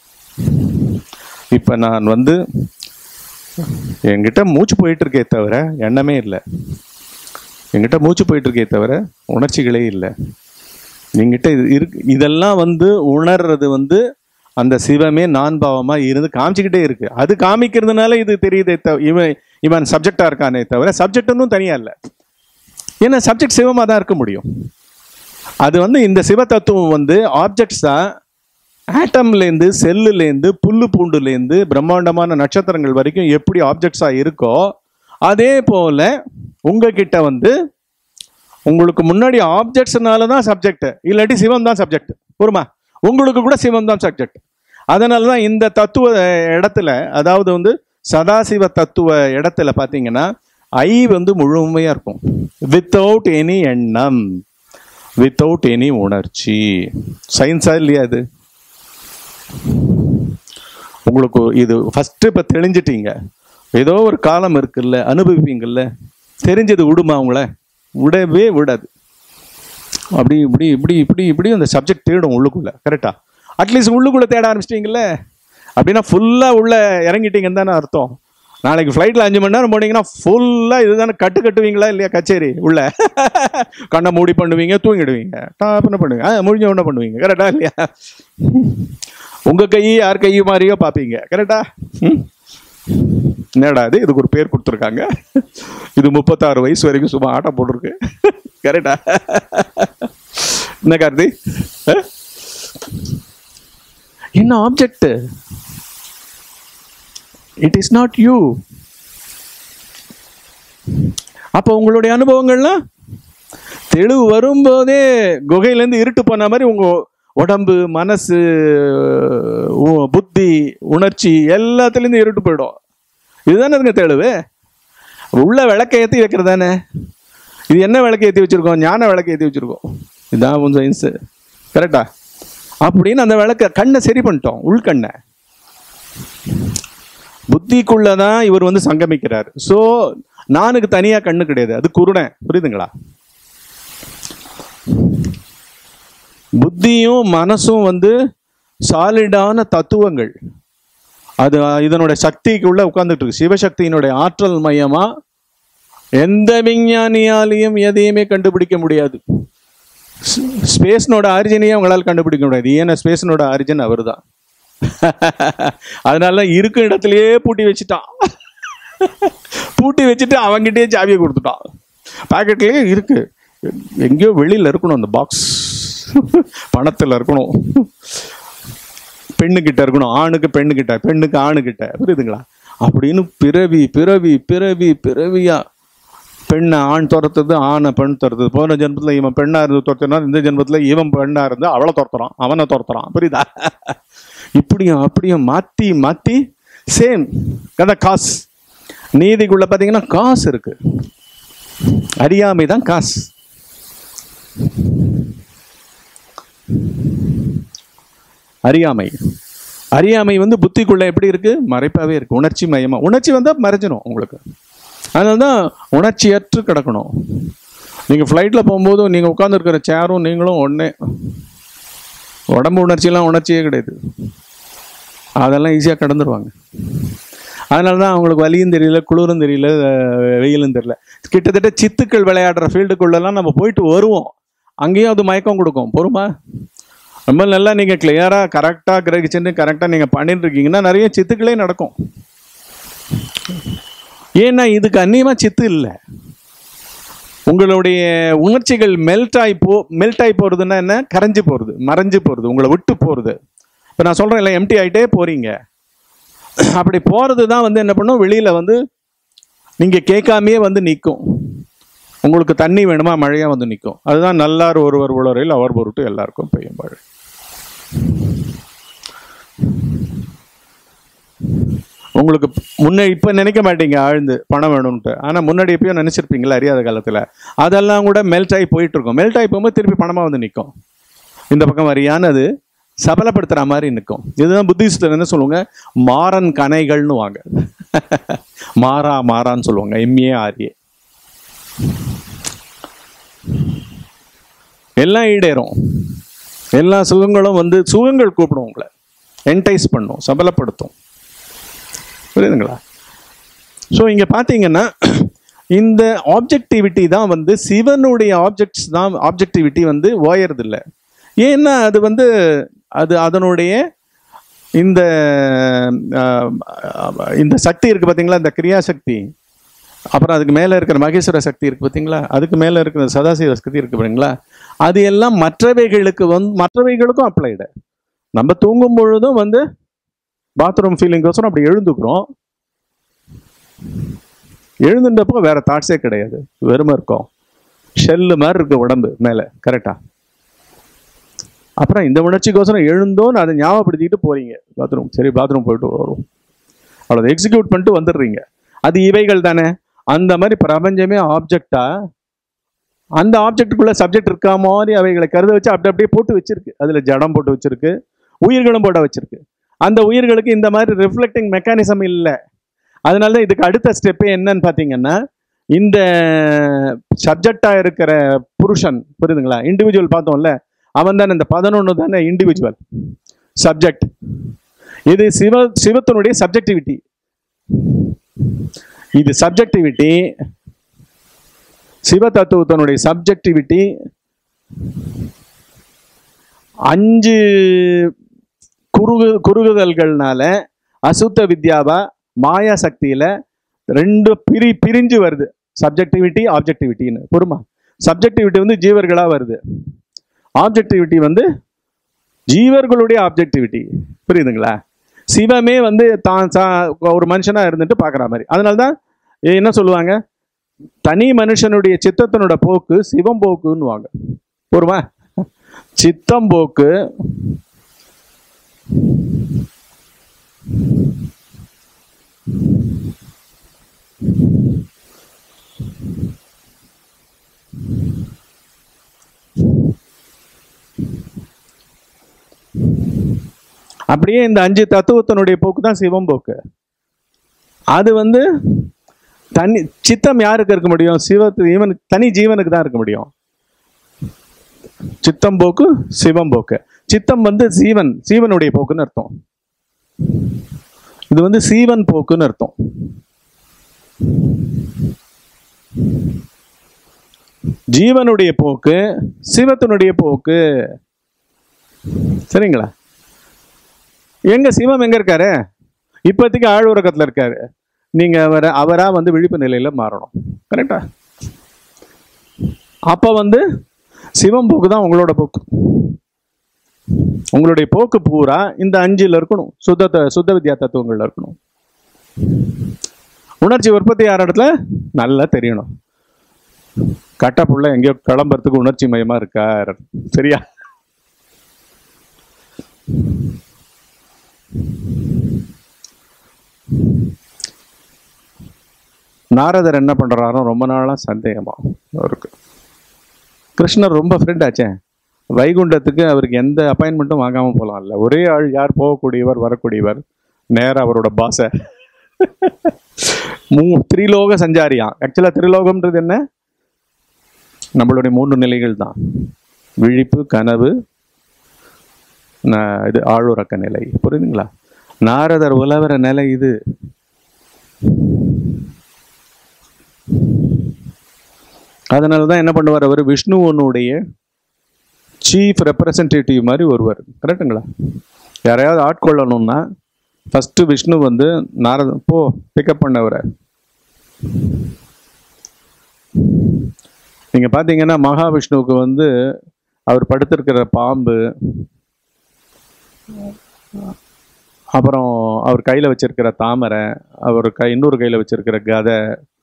Speaker 2: இப்ப நான் வந்து என்கிட்ட மூச்சு போயிட்டு இருக்கே தவிர எண்ணமே இல்லை என்கிட்ட மூச்சு போயிட்டு இருக்கே தவிர உணர்ச்சிகளே இல்லை என்கிட்ட இது இருக்கு இதெல்லாம் வந்து உணர்றது வந்து அந்த சிவமே நான் பாவமா இருந்து காமிச்சுக்கிட்டே இருக்கு அது காமிக்கிறதுனால இது தெரியுதே தவிர இவன் இவன் சப்ஜெக்டா இருக்கானே தவிர சப்ஜெக்ட் ஒன்றும் தனியா இல்லை ஏன்னா சப்ஜெக்ட் சிவமா தான் இருக்க முடியும் அது வந்து இந்த சிவ தத்துவம் வந்து ஆப்ஜெக்ட்ஸ் தான் ஆட்டம்லேருந்து செல்லுலேருந்து புல்லு பூண்டுலேருந்து பிரம்மாண்டமான நட்சத்திரங்கள் வரைக்கும் எப்படி ஆப்ஜெக்ட்ஸாக இருக்கோ அதே போல உங்ககிட்ட வந்து உங்களுக்கு முன்னாடி ஆப்ஜெக்ட்ஸ்னால தான் சப்ஜெக்ட் இல்லாட்டி சிவம் தான் சப்ஜெக்ட் பொறுமா உங்களுக்கு கூட சிவம் தான் சப்ஜெக்ட் அதனால தான் இந்த தத்துவ இடத்துல அதாவது வந்து சதாசிவ தத்துவ இடத்துல பார்த்தீங்கன்னா ஐ வந்து முழுமையாக இருக்கும் வித்தவுட் எனி எண்ணம் வித்தவுட் எனி உணர்ச்சி சயின்ஸா இல்லையா இது உங்களுக்கு இது ஃபர்ஸ்ட் இப்போ தெளிஞ்சிட்டீங்க ஏதோ ஒரு காலம் இருக்குல்ல அனுபவிப்பீங்கல்ல தெரிஞ்சது விடுமா அவங்கள விடவே விடாது அப்படி இப்படி இப்படி இப்படி இப்படி அந்த சப்ஜெக்ட் தேடும் உள்ளுக்குள்ள கரெக்டா அட்லீஸ்ட் உள்ளுக்குள்ள தேட ஆரம்பிச்சிட்டிங்கல்ல அப்படின்னா ஃபுல்லாக உள்ள இறங்கிட்டீங்கன்னு தானே அர்த்தம் நாளைக்கு ஃப்ளைட்டில் அஞ்சு மணி நேரம் போனீங்கன்னா ஃபுல்லாக இதுதானே கட்டு கட்டுவீங்களா இல்லையா கச்சேரி உள்ள கண்ணை மூடி பண்ணுவீங்க தூங்கிடுவீங்க டாப்னு பண்ணுவீங்க ஆ முடிஞ்ச உடனே பண்ணுவீங்க கரெக்டா இல்லையா உங்க கை யார் கை மாதிரியோ பார்ப்பீங்க கரெக்டா ம்? என்னடா இது இதுக்கு ஒரு பேர் கொடுத்துருக்காங்க இது முப்பத்தாறு வயசு வரைக்கும் சும்மா ஆட்டம் போட்டிருக்கு கரெக்டா என்ன கார்த்தி ஆ? என்ன object it is not you அப்போ உங்களுடைய அனுபவங்கள்லாம் தெளிவு வரும்போதே குகையிலேருந்து இருட்டு போன மாதிரி உங்க உடம்பு மனசு உ- புத்தி உணர்ச்சி எல்லாத்துலேருந்து இருட்டு போயிடும் இதுதானே இருங்க தெளிவு உள்ள விளக்க ஏற்றி வைக்கிறது தானே இது என்ன விளக்கு ஏற்றி வச்சிருக்கோம் ஞான விளக்கு ஏற்றி வச்சிருக்கோம் இதான் உன் சயின்ஸு கரெக்டா அப்படின்னு அந்த விளக்க கண்ணை சரி பண்ணிட்டோம் உள்கண்ணை புத்திக்குள்ளதான் இவர் வந்து சங்கமிக்கிறார் ஸோ நானுக்கு தனியா கண்ணு கிடையாது அது குருடன் புரியுதுங்களா புத்தியும் மனசும் வந்து சாலிடான தத்துவங்கள் அது இதனோட சக்திக்குள்ள உட்கார்ந்துட்டு இருக்கு சிவசக்தியினுடைய ஆற்றல் மையமா எந்த விஞ்ஞானியாலையும் எதையுமே கண்டுபிடிக்க முடியாது ஸ்பேஸ்னோட ஆரிஜினையே உங்களால் கண்டுபிடிக்க முடியாது ஏன்னா ஸ்பேஸ்னோட ஆரிஜின் அவர் தான் அதனால இருக்கும் இடத்துலயே பூட்டி வச்சுட்டான் பூட்டி வச்சுட்டு அவங்கிட்டயே சாவியை கொடுத்துட்டான் பாக்கெட்லயே இருக்கு எங்கேயோ வெளியில இருக்கணும் அந்த பாக்ஸ் பணத்தில் இருக்கணும் பெண்ணுக்கிட்ட இருக்கணும் ஆணுக்கு பெண்ணுக்கிட்ட பெண்ணுக்கு ஆணுக்கிட்ட புரியுதுங்களா அப்படின்னு பிறவி பிறவி பிறவி பிறவியா பெண்ணை ஆண் துரத்துது ஆணை பெண் துரத்துது போன ஜென்மத்தில் இவன் பெண்ணா இருந்து துரத்தினா இந்த ஜென்மத்தில் இவன் பெண்ணா இருந்து அவளை துரத்துறான் அவனை துரத்துறான் புரியுதா இப்படியும் அப்படியும் மாத்தி மாத்தி சேம் கதை காசு நீதிக்குள்ள பார்த்தீங்கன்னா காசு இருக்கு அறியாமை தான் காசு அறியாமை அறியாமை வந்து புத்திக்குள்ள எப்படி இருக்கு மறைப்பாவே இருக்கு உணர்ச்சி மயமா உணர்ச்சி வந்தா மறைஞ்சிடும் உங்களுக்கு அதனால தான் உணர்ச்சியற்று கிடக்கணும் நீங்கள் ஃப்ளைட்டில் போகும்போது நீங்கள் உட்காந்துருக்கிற சேரும் நீங்களும் ஒன்றே உடம்பு உணர்ச்சியெல்லாம் உணர்ச்சியே கிடையாது அதெல்லாம் ஈஸியாக கடந்துருவாங்க அதனால தான் அவங்களுக்கு வலியும் தெரியல குளிரும் தெரியல அஹ் வெயிலும் தெரியல கிட்டத்தட்ட சித்துக்கள் விளையாடுற ஃபீல்டுக்குள்ளெல்லாம் நம்ம போயிட்டு வருவோம் அங்கேயும் அது மயக்கம் கொடுக்கும் பொறுமா ரொம்ப நல்லா நீங்கள் கிளியராக கரெக்டாக கிரகிச்சுட்டு கரெக்டாக நீங்கள் பண்ணிட்டு இருக்கீங்கன்னா நிறைய சித்துக்களே நடக்கும் ஏன்னா இதுக்கு அந்நியமாக சித்து இல்லை உங்களுடைய உணர்ச்சிகள் மெல்ட் ஆகி போ மெல்ட் ஆகி போகிறதுன்னா என்ன கரைஞ்சு போகிறது மறைஞ்சு போகிறது உங்களை விட்டு போகிறது இப்போ நான் சொல்கிறேன் இல்லை எம்டி ஆகிட்டே போகிறீங்க அப்படி போகிறது தான் வந்து என்ன பண்ணும் வெளியில் வந்து நீங்கள் கேட்காமையே வந்து நிற்கும் உங்களுக்கு தண்ணி வேணுமா மழையாக வந்து நிற்கும் அதுதான் நல்லார் ஒருவர் உளரில் அவர் பொருட்டு எல்லாருக்கும் பெய்யும் மழை உங்களுக்கு முன்ன இப்போ நினைக்க மாட்டீங்க ஆழ்ந்து பணம் வேணும்ன்ட்டு ஆனால் முன்னாடி எப்பயோ நினச்சிருப்பீங்களா அறியாத காலத்தில் அதெல்லாம் கூட மெல்ட் ஆகி போயிட்டு இருக்கும் மெல்ட் ஆகி போகும்போது திருப்பி பணமாக வந்து நிற்கும் இந்த பக்கம் வரியான்னு அது சபலப்படுத்துகிற மாதிரி நிற்கும் இதுதான் புத்திஸ்டில் என்ன சொல்லுவாங்க மாறன் கனைகள்னு வாங்க மாறா மாறான்னு சொல்லுவாங்க எம்ஏ ஆர்ஏ எல்லாம் ஈடேறும் எல்லா சுகங்களும் வந்து சுகங்கள் கூப்பிடும் உங்களை என்டைஸ் பண்ணும் சபலப்படுத்தும் புரியுதுங்களா ஸோ இங்கே பார்த்தீங்கன்னா இந்த ஆப்ஜெக்டிவிட்டி தான் வந்து சிவனுடைய ஆப்ஜெக்ட்ஸ் தான் ஆப்ஜெக்டிவிட்டி வந்து ஓயறது இல்லை ஏன்னா அது வந்து அது அதனுடைய இந்த ஆஹ், இந்த சக்தி இருக்கு பார்த்தீங்களா இந்த கிரியாசக்தி அப்புறம் அதுக்கு மேலே இருக்கிற மகேஸ்வர சக்தி இருக்கு பார்த்தீங்களா அதுக்கு மேலே இருக்கிற சதாசிவ சக்தி இருக்கு பார்த்தீங்களா அது எல்லாம் மற்றவைகளுக்கு வந்து மற்றவைகளுக்கும் அப்ளைடு நம்ம தூங்கும் பொழுதும் வந்து பாத்ரூம் ஃபீலிங்கோசரம் அப்படி எழுந்துக்கிறோம் எழுந்துட்டப்போ வேற தாட்ஸே கிடையாது வெறுமை இருக்கும் ஷெல்லு மாதிரி இருக்கு உடம்பு மேலே கரெக்டா அப்புறம் இந்த உணர்ச்சிக்கோசரம் எழுந்தோன்னு அதை ஞாபகப்படுத்திக்கிட்டு போறீங்க பாத்ரூம் சரி பாத்ரூம் போயிட்டு வரும் அவ்வளோ எக்ஸிக்யூட் பண்ணிட்டு வந்துடுறீங்க அது இவைகள் தானே அந்த மாதிரி பிரபஞ்சமே ஆப்ஜெக்டா அந்த ஆப்ஜெக்டுக்குள்ள சப்ஜெக்ட் இருக்கா மாதிரி அவைகளை கருத வச்சு அப்படி அப்படியே போட்டு வச்சிருக்கு அதுல ஜடம் போட்டு வச்சிருக்கு உயிர்களும் போட்டு வச்சிருக்கு அந்த உயிர்களுக்கு இந்த மாதிரி ரிஃப்ளெக்டிங் மெக்கானிசம் இல்லை அதனால தான் இதுக்கு அடுத்த ஸ்டெப்பே என்னன்னு பார்த்தீங்கன்னா இந்த சப்ஜெக்டா இருக்கிற புருஷன் புரியுதுங்களா இண்டிவிஜுவல் பார்த்தோம்ல அவன் தானே இந்த பதினொன்று தானே இண்டிவிஜுவல் சப்ஜெக்ட் இது சிவ சிவத்தினுடைய சப்ஜெக்டிவிட்டி இது சப்ஜெக்டிவிட்டி சிவ தத்துவத்தினுடைய சப்ஜெக்டிவிட்டி அஞ்சு குறுகு குறுகுதல்கள்னால அசுத்த வித்யாவா மாயா சக்தியில ரெண்டு பிரி பிரிஞ்சு வருது சப்ஜெக்டிவிட்டி ஆப்ஜெக்டிவிட்டின்னு பொறுமா சப்ஜெக்டிவிட்டி வந்து ஜீவர்களா வருது ஆப்ஜெக்டிவிட்டி வந்து ஜீவர்களுடைய ஆப்ஜெக்டிவிட்டி புரியுதுங்களா சிவமே வந்து தான் சா- ஒரு மனுஷனா இருந்துட்டு பார்க்குற மாதிரி அதனால தான் என்ன சொல்லுவாங்க தனி மனுஷனுடைய சித்தத்தினோட போக்கு சிவம் போக்குன்னுவாங்க பொறுமா சித்தம் போக்கு அப்படியே இந்த அஞ்சு தத்துவத்தினுடைய போக்கு தான் சிவம் போக்கு அது வந்து தனி சித்தம் யாருக்கு இருக்க முடியும் சிவத்து இவன் தனி ஜீவனுக்கு தான் இருக்க முடியும் சித்தம் போக்கு சிவம் போக்கு சித்தம் வந்து சீவன் சீவனுடைய போக்குன்னு அர்த்தம் இது வந்து சீவன் போக்குன்னு அர்த்தம் ஜீவனுடைய போக்கு சிவத்தினுடைய போக்கு சரிங்களா எங்க சிவம் எங்க இருக்காரு இப்போதைக்கு ஆழ்வுறக்கத்துல இருக்காரு நீங்க அவரை அவரா வந்து விழிப்பு நிலையில மாறணும் கரெக்டா அப்ப வந்து சிவம் போக்கு தான் உங்களோட போக்கு உங்களுடைய போக்கு பூரா இந்த அஞ்சுல இருக்கணும் சுத்த த- சுத்த வித்யா தத்துவங்கள்ல இருக்கணும் உணர்ச்சி உற்பத்தி ஆகிற இடத்துல நல்லா தெரியணும் கட்ட புள்ள எங்கேயோ கிளம்புறதுக்கு உணர்ச்சி மயமா இருக்கார் சரியா நாரதர் என்ன பண்றாரோ ரொம்ப நாளா சந்தேகமா அவருக்கு கிருஷ்ணர் ரொம்ப ஃப்ரெண்ட் ஆச்சே வைகுண்டத்துக்கு அவருக்கு எந்த அப்பாயின்மெண்ட்டும் வாங்காம போலாம்ல ஒரே ஆள் யார் போகக்கூடியவர் வரக்கூடியவர் நேரா அவரோட பாச மூ திரிலோக சஞ்சாரியாம் ஆக்சுவலா திரிலோகம்ன்றது என்ன நம்மளுடைய மூன்று நிலைகள் தான் விழிப்பு கனவு ந- இது ஆழுறக்க நிலை புரியுதுங்களா நாரதர் உலவர நிலை இது அதனால தான் என்ன பண்ணுவார் அவர் விஷ்ணுவனுடைய சீஃப் ரெப்ரசன்டேட்டிவ் மாதிரி வருவார் கரெக்டுங்களா யாரையாவது ஆட்கொள்ளணும்னா ஃபஸ்ட்டு விஷ்ணு வந்து நாரத போ பிக்கப் பண்ணவரை நீங்கள் பார்த்தீங்கன்னா மகாவிஷ்ணுவுக்கு வந்து அவர் படுத்திருக்கிற பாம்பு அப்புறம் அவர் கையில் வச்சிருக்கிற தாமரை அவர் கை இன்னொரு கையில் வச்சிருக்கிற கதை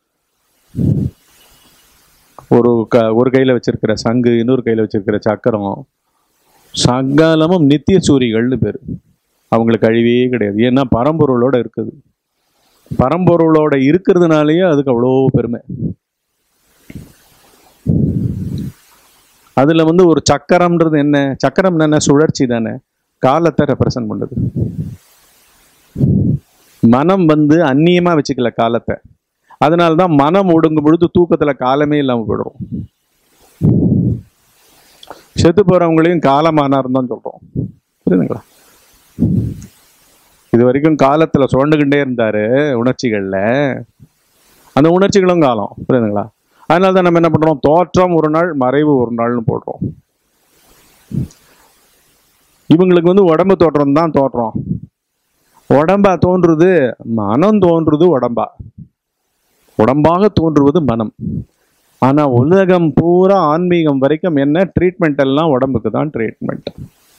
Speaker 2: ஒரு க ஒரு கையில் வச்சிருக்கிற சங்கு இன்னொரு கையில் வச்சிருக்கிற சக்கரம் சகலமும் நித்திய சூரிகள்னு பேர் அவங்களுக்கு அழிவே கிடையாது ஏன்னா பரம்பொருளோட இருக்குது பரம்பொருளோட இருக்கிறதுனாலயே அதுக்கு அவ்வளோ பெருமை அதுல வந்து ஒரு சக்கரம்ன்றது என்ன சக்கரம் என்ன சுழற்சி தானே காலத்தை ரெப்ரசன்ட் பண்ணுது மனம் வந்து அந்நியமா வச்சுக்கல காலத்தை அதனால தான் மனம் ஒடுங்கும் பொழுது தூக்கத்துல காலமே இல்லாம போயிடும் செத்து போறவங்களையும் காலமானார் தான் சொல்றோம் புரியுதுங்களா இது வரைக்கும் காலத்துல சுரண்டுகிட்டே இருந்தாரு உணர்ச்சிகள்ல அந்த உணர்ச்சிகளும் காலம் புரியுதுங்களா அதனால தான் நம்ம என்ன பண்றோம் தோற்றம் ஒரு நாள் மறைவு ஒரு நாள்னு போடுறோம் இவங்களுக்கு வந்து உடம்பு தோற்றம் தான் தோற்றம் உடம்பா தோன்றுது மனம் தோன்றுது உடம்பா உடம்பாக தோன்றுவது மனம் ஆனா உலகம் பூரா ஆன்மீகம் வரைக்கும் என்ன ட்ரீட்மெண்ட் எல்லாம் உடம்புக்கு தான் ட்ரீட்மெண்ட்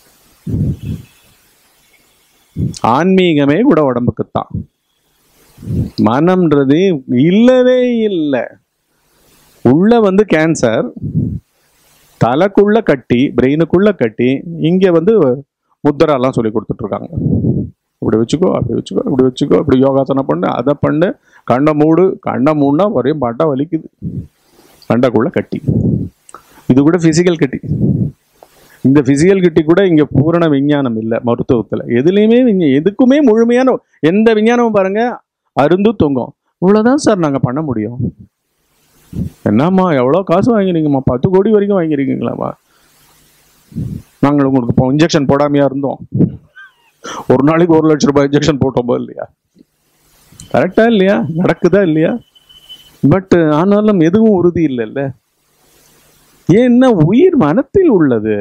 Speaker 2: ஆன்மீகமே கூட உடம்புக்கு தான் மனம்ன்றது இல்லவே இல்லை உள்ள வந்து கேன்சர் தலைக்குள்ள கட்டி பிரெயினுக்குள்ள கட்டி இங்க வந்து முத்திராலாம் சொல்லி கொடுத்துட்டு இருக்காங்க இப்படி வச்சுக்கோ அப்படி வச்சுக்கோ இப்படி வச்சுக்கோ இப்படி யோகாசனம் பண்ணு அதை பண்ணு கண்ணை மூடு கண்ணை மூடுனா ஒரே பாட்டா வலிக்குது கண்டைக்குள்ள கட்டி இது கூட பிசிக்கல் கட்டி இந்த பிசிக்கல் கட்டி கூட இங்க பூரண விஞ்ஞானம் இல்லை மருத்துவத்துல எதுலையுமே விஞ்ஞ- எதுக்குமே முழுமையான எந்த விஞ்ஞானமும் பாருங்க அருந்து தொங்கும் இவ்வளவுதான் சார் நாங்க பண்ண முடியும் என்னம்மா எவ்வளோ காசு வாங்கினீங்கம்மா பத்து கோடி வரைக்கும் வாங்கிருக்கீங்களாம்மா நாங்கள் உங்களுக்கு இப்போ இன்ஜெக்ஷன் போடாமையா இருந்தோம் ஒரு நாளைக்கு ஒரு லட்ச ரூபாய் இன்ஜெக்ஷன் போட்டோமா இல்லையா கரெக்டா இல்லையா நடக்குதா இல்லையா பட் ஆனாலும் எதுவும் உறுதி இல்லைல்ல ஏன்னா உயிர் மனத்தில் உள்ளது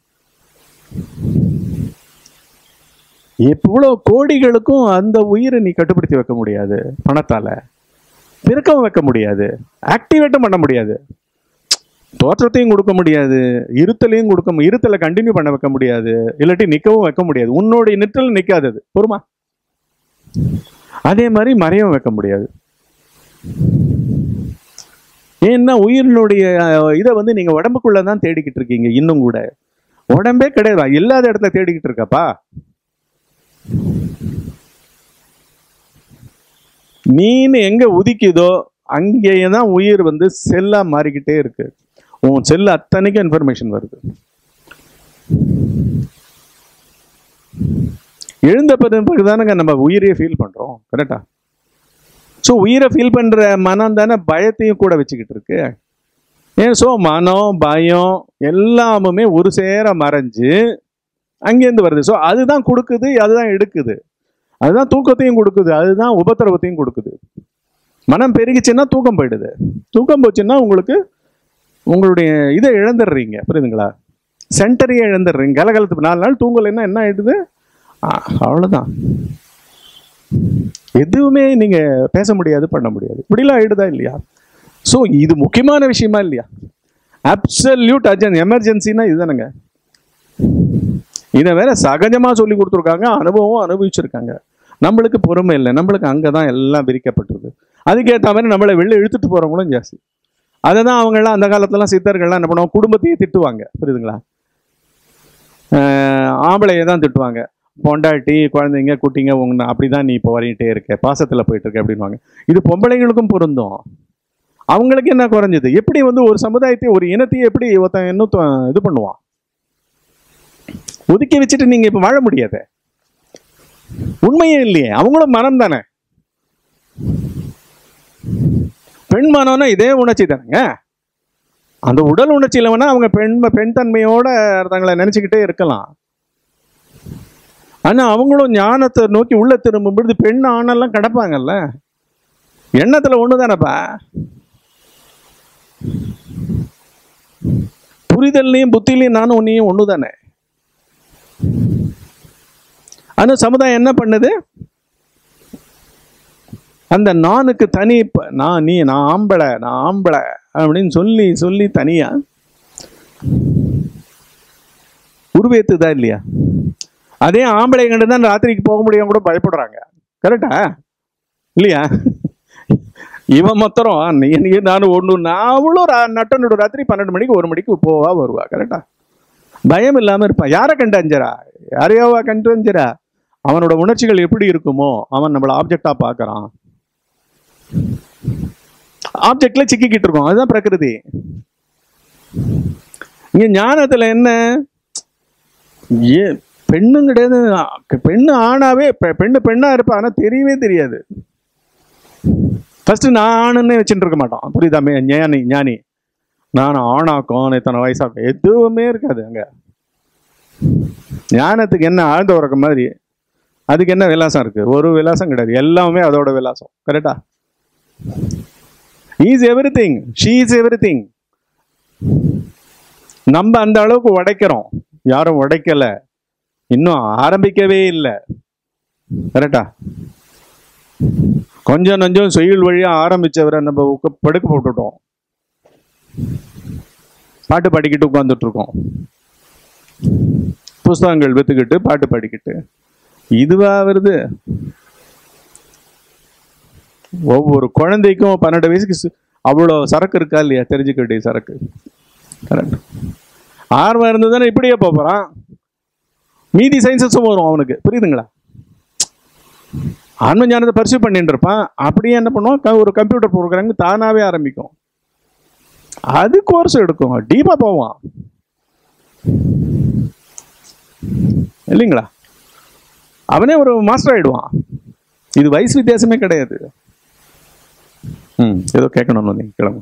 Speaker 2: எவ்வளோ கோடிகளுக்கும் அந்த உயிரை நீ கட்டுப்படுத்தி வைக்க முடியாது பணத்தால பிறக்கவும் வைக்க முடியாது ஆக்டிவேட்டும் பண்ண முடியாது தோற்றத்தையும் கொடுக்க முடியாது இருத்தலையும் கொடுக்க மு- இருத்தலை கண்டினியூ பண்ண வைக்க முடியாது இல்லாட்டி நிற்கவும் வைக்க முடியாது உன்னுடைய நிற்றல் நிற்காதது பொறுமா அதே மாதிரி மறையவும் வைக்க முடியாது ஏன்னா உயிரினுடைய அஹ், இதை வந்து நீங்க உடம்புக்குள்ள தான் தேடிக்கிட்டு இருக்கீங்க இன்னும் கூட உடம்பே கிடையாது இல்லாத இடத்துல தேடிக்கிட்டு இருக்கப்பா மீன் எங்க உதிக்குதோ அங்கேயே தான் உயிர் வந்து செல்லா மாறிக்கிட்டே இருக்கு உன் செல் அத்தனைக்கும் இன்ஃபர்மேஷன் வருது எழுந்த பிறகு தானங்க நம்ம உயிரையே ஃபீல் பண்றோம் கரெக்டா ஸோ உயிரை ஃபீல் பண்ற மனம் தானே பயத்தையும் கூட வச்சுக்கிட்டு இருக்கு ஏன் ஸோ மனம் பயம் எல்லாமுமே ஒரு சேர மறைஞ்சு அங்கேருந்து வருது ஸோ அதுதான் கொடுக்குது அதுதான் எடுக்குது அதுதான் தூக்கத்தையும் கொடுக்குது அதுதான் உபத்திரவத்தையும் கொடுக்குது மனம் பெருகிச்சுன்னா தூக்கம் போயிடுது தூக்கம் போச்சுன்னா உங்களுக்கு உங்களுடைய இதை இழந்துடுறீங்க புரியுதுங்களா சென்டரையே இழந்துடுறீங்க கலகலத்து நாலு நாள் தூங்கலைன்னா என்ன ஆயிடுது ஆ, அவ்வளவுதான் எதுவுமே நீங்க பேச முடியாது பண்ண முடியாது இப்படிலாம் ஆயிடுதா இல்லையா ஸோ இது முக்கியமான விஷயமா இல்லையா அப்சல்யூட் அர்ஜென்ட் எமர்ஜென்சினா இதுதானுங்க இதை வேற சகஜமா சொல்லி கொடுத்துருக்காங்க அனுபவம் அனுபவிச்சிருக்காங்க நம்மளுக்கு பொறுமை இல்லை நம்மளுக்கு அங்கே தான் எல்லாம் விரிக்கப்பட்டிருக்கு அதுக்கேற்ற மாதிரி நம்மளை வெளில இழுத்துட்டு போறவங்களும் ஜாஸ்தி அதை தான் அவங்கெல்லாம் அந்த காலத்துலலாம் சித்தர்கள்லாம் என்ன பண்ணுவாங்க குடும்பத்தையே திட்டுவாங்க புரியுதுங்களா ஆஹ் ஆம்பளையை தான் திட்டுவாங்க பொண்டாட்டி குழந்தைங்க குட்டிங்க உங்க அப்படி தான் நீ இப்போ வரையிட்டே இருக்க பாசத்தில் போயிட்டு இருக்க அப்படின்வாங்க இது பொம்பளைங்களுக்கும் பொருந்தும் அவங்களுக்கு என்ன குறைஞ்சது எப்படி வந்து ஒரு சமுதாயத்தை ஒரு இனத்தையே எப்படி ஒருத்தன் இன்னும் இது பண்ணுவான் ஒதுக்கி வச்சுட்டு நீங்க இப்ப வாழ முடியாது உண்மையே இல்லையே அவங்களும் மனம் தானே பெண் மனம்னா இதே உணர்ச்சி தானேங்க அந்த உடல் உணர்ச்சியில வேணா அவங்க பெண் பெண் தன்மையோட தங்களை நினைச்சுக்கிட்டே இருக்கலாம் ஆனா அவங்களும் ஞானத்தை நோக்கி உள்ள திரும்பும் பொழுது பெண் ஆணெல்லாம் கிடப்பாங்கல்ல எண்ணத்துல ஒண்ணுதானப்பா புரிதல்லையும் புத்திலையும் நானும் உன்னையும் ஒண்ணுதானே ஆனா சமுதாயம் என்ன பண்ணுது அந்த நானுக்கு தனி ப- நான் நீ நான் ஆம்பளை நான் ஆம்பளை அப்படின்னு சொல்லி சொல்லி தனியா உருவேத்துதா இல்லையா அதே ஆம்பளை கண்டு தான் ராத்திரிக்கு போக முடியாம கூட பயப்படுறாங்க கரெக்டா இல்லையா இவன் மொத்தரம் நீ நீ நானும் ஒன்று நான் அவ்வளோ நட்டனோட ராத்திரி பன்னெண்டு மணிக்கு ஒரு மணிக்கு போவா வருவா கரெக்டா பயம் இல்லாம இருப்பான் யாரை கண்டு அஞ்சரா யாரையாவா கண்டு அஞ்சரா அவனோட உணர்ச்சிகள் எப்படி இருக்குமோ அவன் நம்மள ஆப்ஜெக்டா பார்க்கறான் ஆப்ஜெக்ட்ல சிக்கிக்கிட்டு இருக்கோம் அதுதான் பிரகிருதி இங்க ஞானத்துல என்ன ஏ பெண்ணும் கிடையாது அ- பெண்ணு ஆணாவே பெ- பெண்ணு பெண்ணா இருப்பா ஆனா தெரியவே தெரியாது ஃபர்ஸ்ட் நான் ஆணுன்னே வச்சுட்டு இருக்க மாட்டான் புரியுதா மே- ஞானி ஞானி நான் ஆணாக்கும் இத்தனை வயசாக்கும் எதுவுமே இருக்காது அங்க ஞானத்துக்கு என்ன ஆழ்ந்த உறக்கம் மாதிரி அதுக்கு என்ன விலாசம் இருக்கு ஒரு விலாசம் கிடையாது எல்லாமே அதோட விலாசம் கரெக்டா is everything she is everything நம்ம அந்த அளவுக்கு உடைக்கிறோம் யாரும் உடைக்கல இன்னும் ஆரம்பிக்கவே இல்லை கரெக்டா கொஞ்சம் நஞ்சம் செயல் வழியா ஆரம்பிச்சவரை நம்ம உக்க- படுக்க போட்டுட்டோம் பாட்டு பாடிக்கிட்டு உட்காந்துட்டு இருக்கோம் புஸ்தகங்கள் வித்துக்கிட்டு பாட்டு பாடிக்கிட்டு இதுவா வருது ஒவ்வொரு குழந்தைக்கும் பன்னெண்டு வயசுக்கு சு- அவ்வளோ சரக்கு இருக்கா இல்லையா தெரிஞ்சுக்க வேண்டிய சரக்கு கரெக்ட் ஆர்வம் இருந்ததுன்னா இப்படியே போப் போறான் மீதி சயின்சஸும் வரும் அவனுக்கு புரியுதுங்களா ஆன்ம ஞானத்தை பரிசு பண்ணிட்டு இருப்பான் அப்படியே என்ன பண்ணுவான் க- ஒரு கம்ப்யூட்டர் ப்ரோக்ராம் தானாவே ஆரம்பிக்கும் அது கோர்ஸ் எடுக்கும் டீப்பா போவான் இல்லைங்களா அவனே ஒரு மாஸ்டர் ஆயிடுவான் இது வயசு வித்தியாசமே கிடையாது ம் ஏதோ கேட்கணும்னு வந்தீங்க கிளம்பு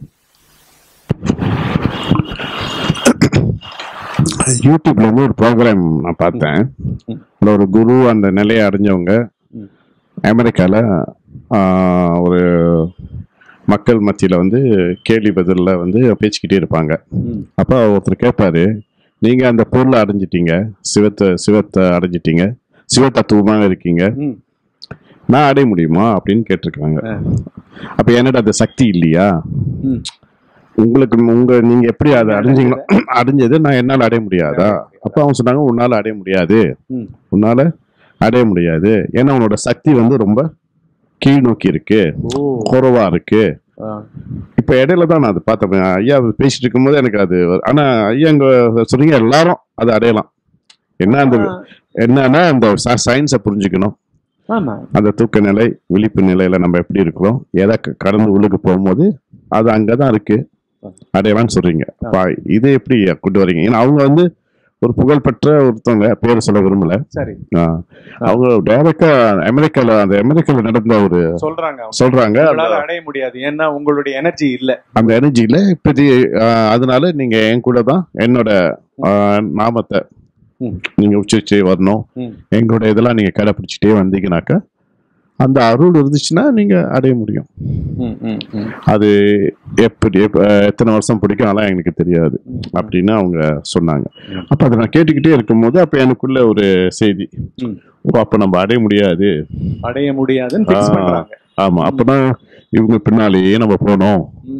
Speaker 3: யூடியூப்ல இருந்து ஒரு ப்ரோக்ராம் நான் பார்த்தேன்
Speaker 2: ம்.
Speaker 3: அதுல ஒரு குரு அந்த நிலையை அடைஞ்சவங்க
Speaker 2: ம்.
Speaker 3: அமெரிக்கால ஆஹ், ஒரு மக்கள் மத்தியில வந்து கேள்வி பதில்ல வந்து பேசிக்கிட்டே இருப்பாங்க
Speaker 2: ம்.
Speaker 3: அப்போ ஒருத்தர் கேட்பாரு நீங்க அந்த பொருளை அடைஞ்சிட்டீங்க சிவத்தை சிவத்தை அடைஞ்சிட்டீங்க சிவ தத்துவமாக இருக்கீங்க
Speaker 2: ம்
Speaker 3: நான் அடைய முடியுமா அப்படின்னு கேட்டிருக்காங்க
Speaker 2: ஆ.
Speaker 3: அப்ப என்னடா அது சக்தி இல்லையா
Speaker 2: ம்
Speaker 3: உங்களுக்கு உங்க நீங்க எப்படி அதை அடைஞ்சீங்களோ அடைஞ்சது நான் என்னால அடைய முடியாதா அப்ப அவங்க சொன்னாங்க உன்னால அடைய முடியாது
Speaker 2: ம்
Speaker 3: உன்னால அடைய முடியாது ஏன்னா உன்னோட சக்தி வந்து ரொம்ப கீழ் நோக்கி இருக்கு
Speaker 2: ஓ
Speaker 3: குறைவா இருக்கு
Speaker 2: ஆ.
Speaker 3: இப்ப இடையில தான் நான் அது பார்த்தேன் ஐயா பேசிட்டு இருக்கும்போது எனக்கு அது ஆனா ஐயா இங்க சொன்னீங்க எல்லாரும் அதை அடையலாம் என்ன அந்த என்னன்னா அந்த சயின்ஸை புரிஞ்சுக்கணும்
Speaker 2: ஆமா
Speaker 3: அந்த தூக்க நிலை விழிப்பு நிலையில நம்ம எப்படி இருக்கிறோம் எதை க- கடந்து உள்ளுக்கு போகும்போது அது அங்கதான் இருக்கு அடையலாம்னு சொல்றீங்க அப்ப இதை எப்படி கொண்டு வரீங்க ஏன்னா அவங்க வந்து ஒரு புகழ்பெற்ற ஒருத்தவங்க பேர் சொல்ல விரும்பல
Speaker 2: சரி
Speaker 3: ஆ, அவங்க டைரக்டா அமெரிக்கால அந்த அமெரிக்கால நடந்த ஒரு
Speaker 2: சொல்றாங்க அவங்க.
Speaker 3: சொல்றாங்க அந்த-
Speaker 2: உங்களால அடைய முடியாது ஏன்னா உங்களுடைய எனர்ஜி இல்ல
Speaker 3: அந்த எனர்ஜியில இப்படி ஆ, அதனால நீங்க என் கூட தான் என்னோட ஆ, நாமத்தை
Speaker 2: ம்.
Speaker 3: நீங்க உச்சரிச்சு வரணும்
Speaker 2: ம்.
Speaker 3: எங்களோட இதெல்லாம் நீங்க கடைப்பிடிச்சிட்டே வந்தீங்கன்னாக்கா அந்த அருள் இருந்துச்சுன்னா நீங்க அடைய முடியும்
Speaker 2: ம், ம், ம்.
Speaker 3: அது எப்படி எப்ப- எத்தனை வருஷம் பிடிக்கும் அதெல்லாம் எனக்கு தெரியாது அப்படின்னு அவங்க சொன்னாங்க
Speaker 2: ம்.
Speaker 3: அப்ப அதை நான் கேட்டுக்கிட்டே இருக்கும்போது அப்ப எனக்குள்ள ஒரு செய்தி
Speaker 2: ம்.
Speaker 3: ஓ அப்ப நம்ம அடைய முடியாது
Speaker 2: அடைய முடியாதுன்னு ஃபிக்ஸ்
Speaker 3: ஆ.
Speaker 2: பண்றாங்க
Speaker 3: ஆமா அப்பதான் இவங்க பின்னாலேயே நம்ம போனோம்
Speaker 2: ம்.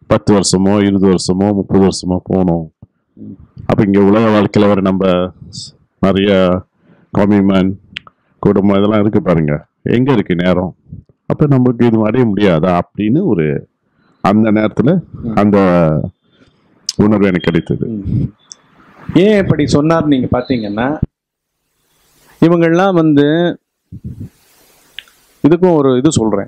Speaker 3: பத்து வருஷமோ இருபது வருஷமோ முப்பது வருஷமோ போகணும் அப்போ இங்கே உலக வாழ்க்கையில் வர நம்ம ஸ்- நிறைய கமிட்மெண்ட் குடும்பம் இதெல்லாம் இருக்கு பாருங்க எங்க இருக்கு நேரம் அப்போ நமக்கு இது அடைய முடியாதா அப்படின்னு ஒரு அந்த நேரத்தில் அந்த உணர்வு எனக்கு கிடைத்தது
Speaker 2: ஏன் இப்படி சொன்னார் நீங்க பாத்தீங்கன்னா இவங்கெல்லாம் வந்து இதுக்கும் ஒரு இது சொல்றேன்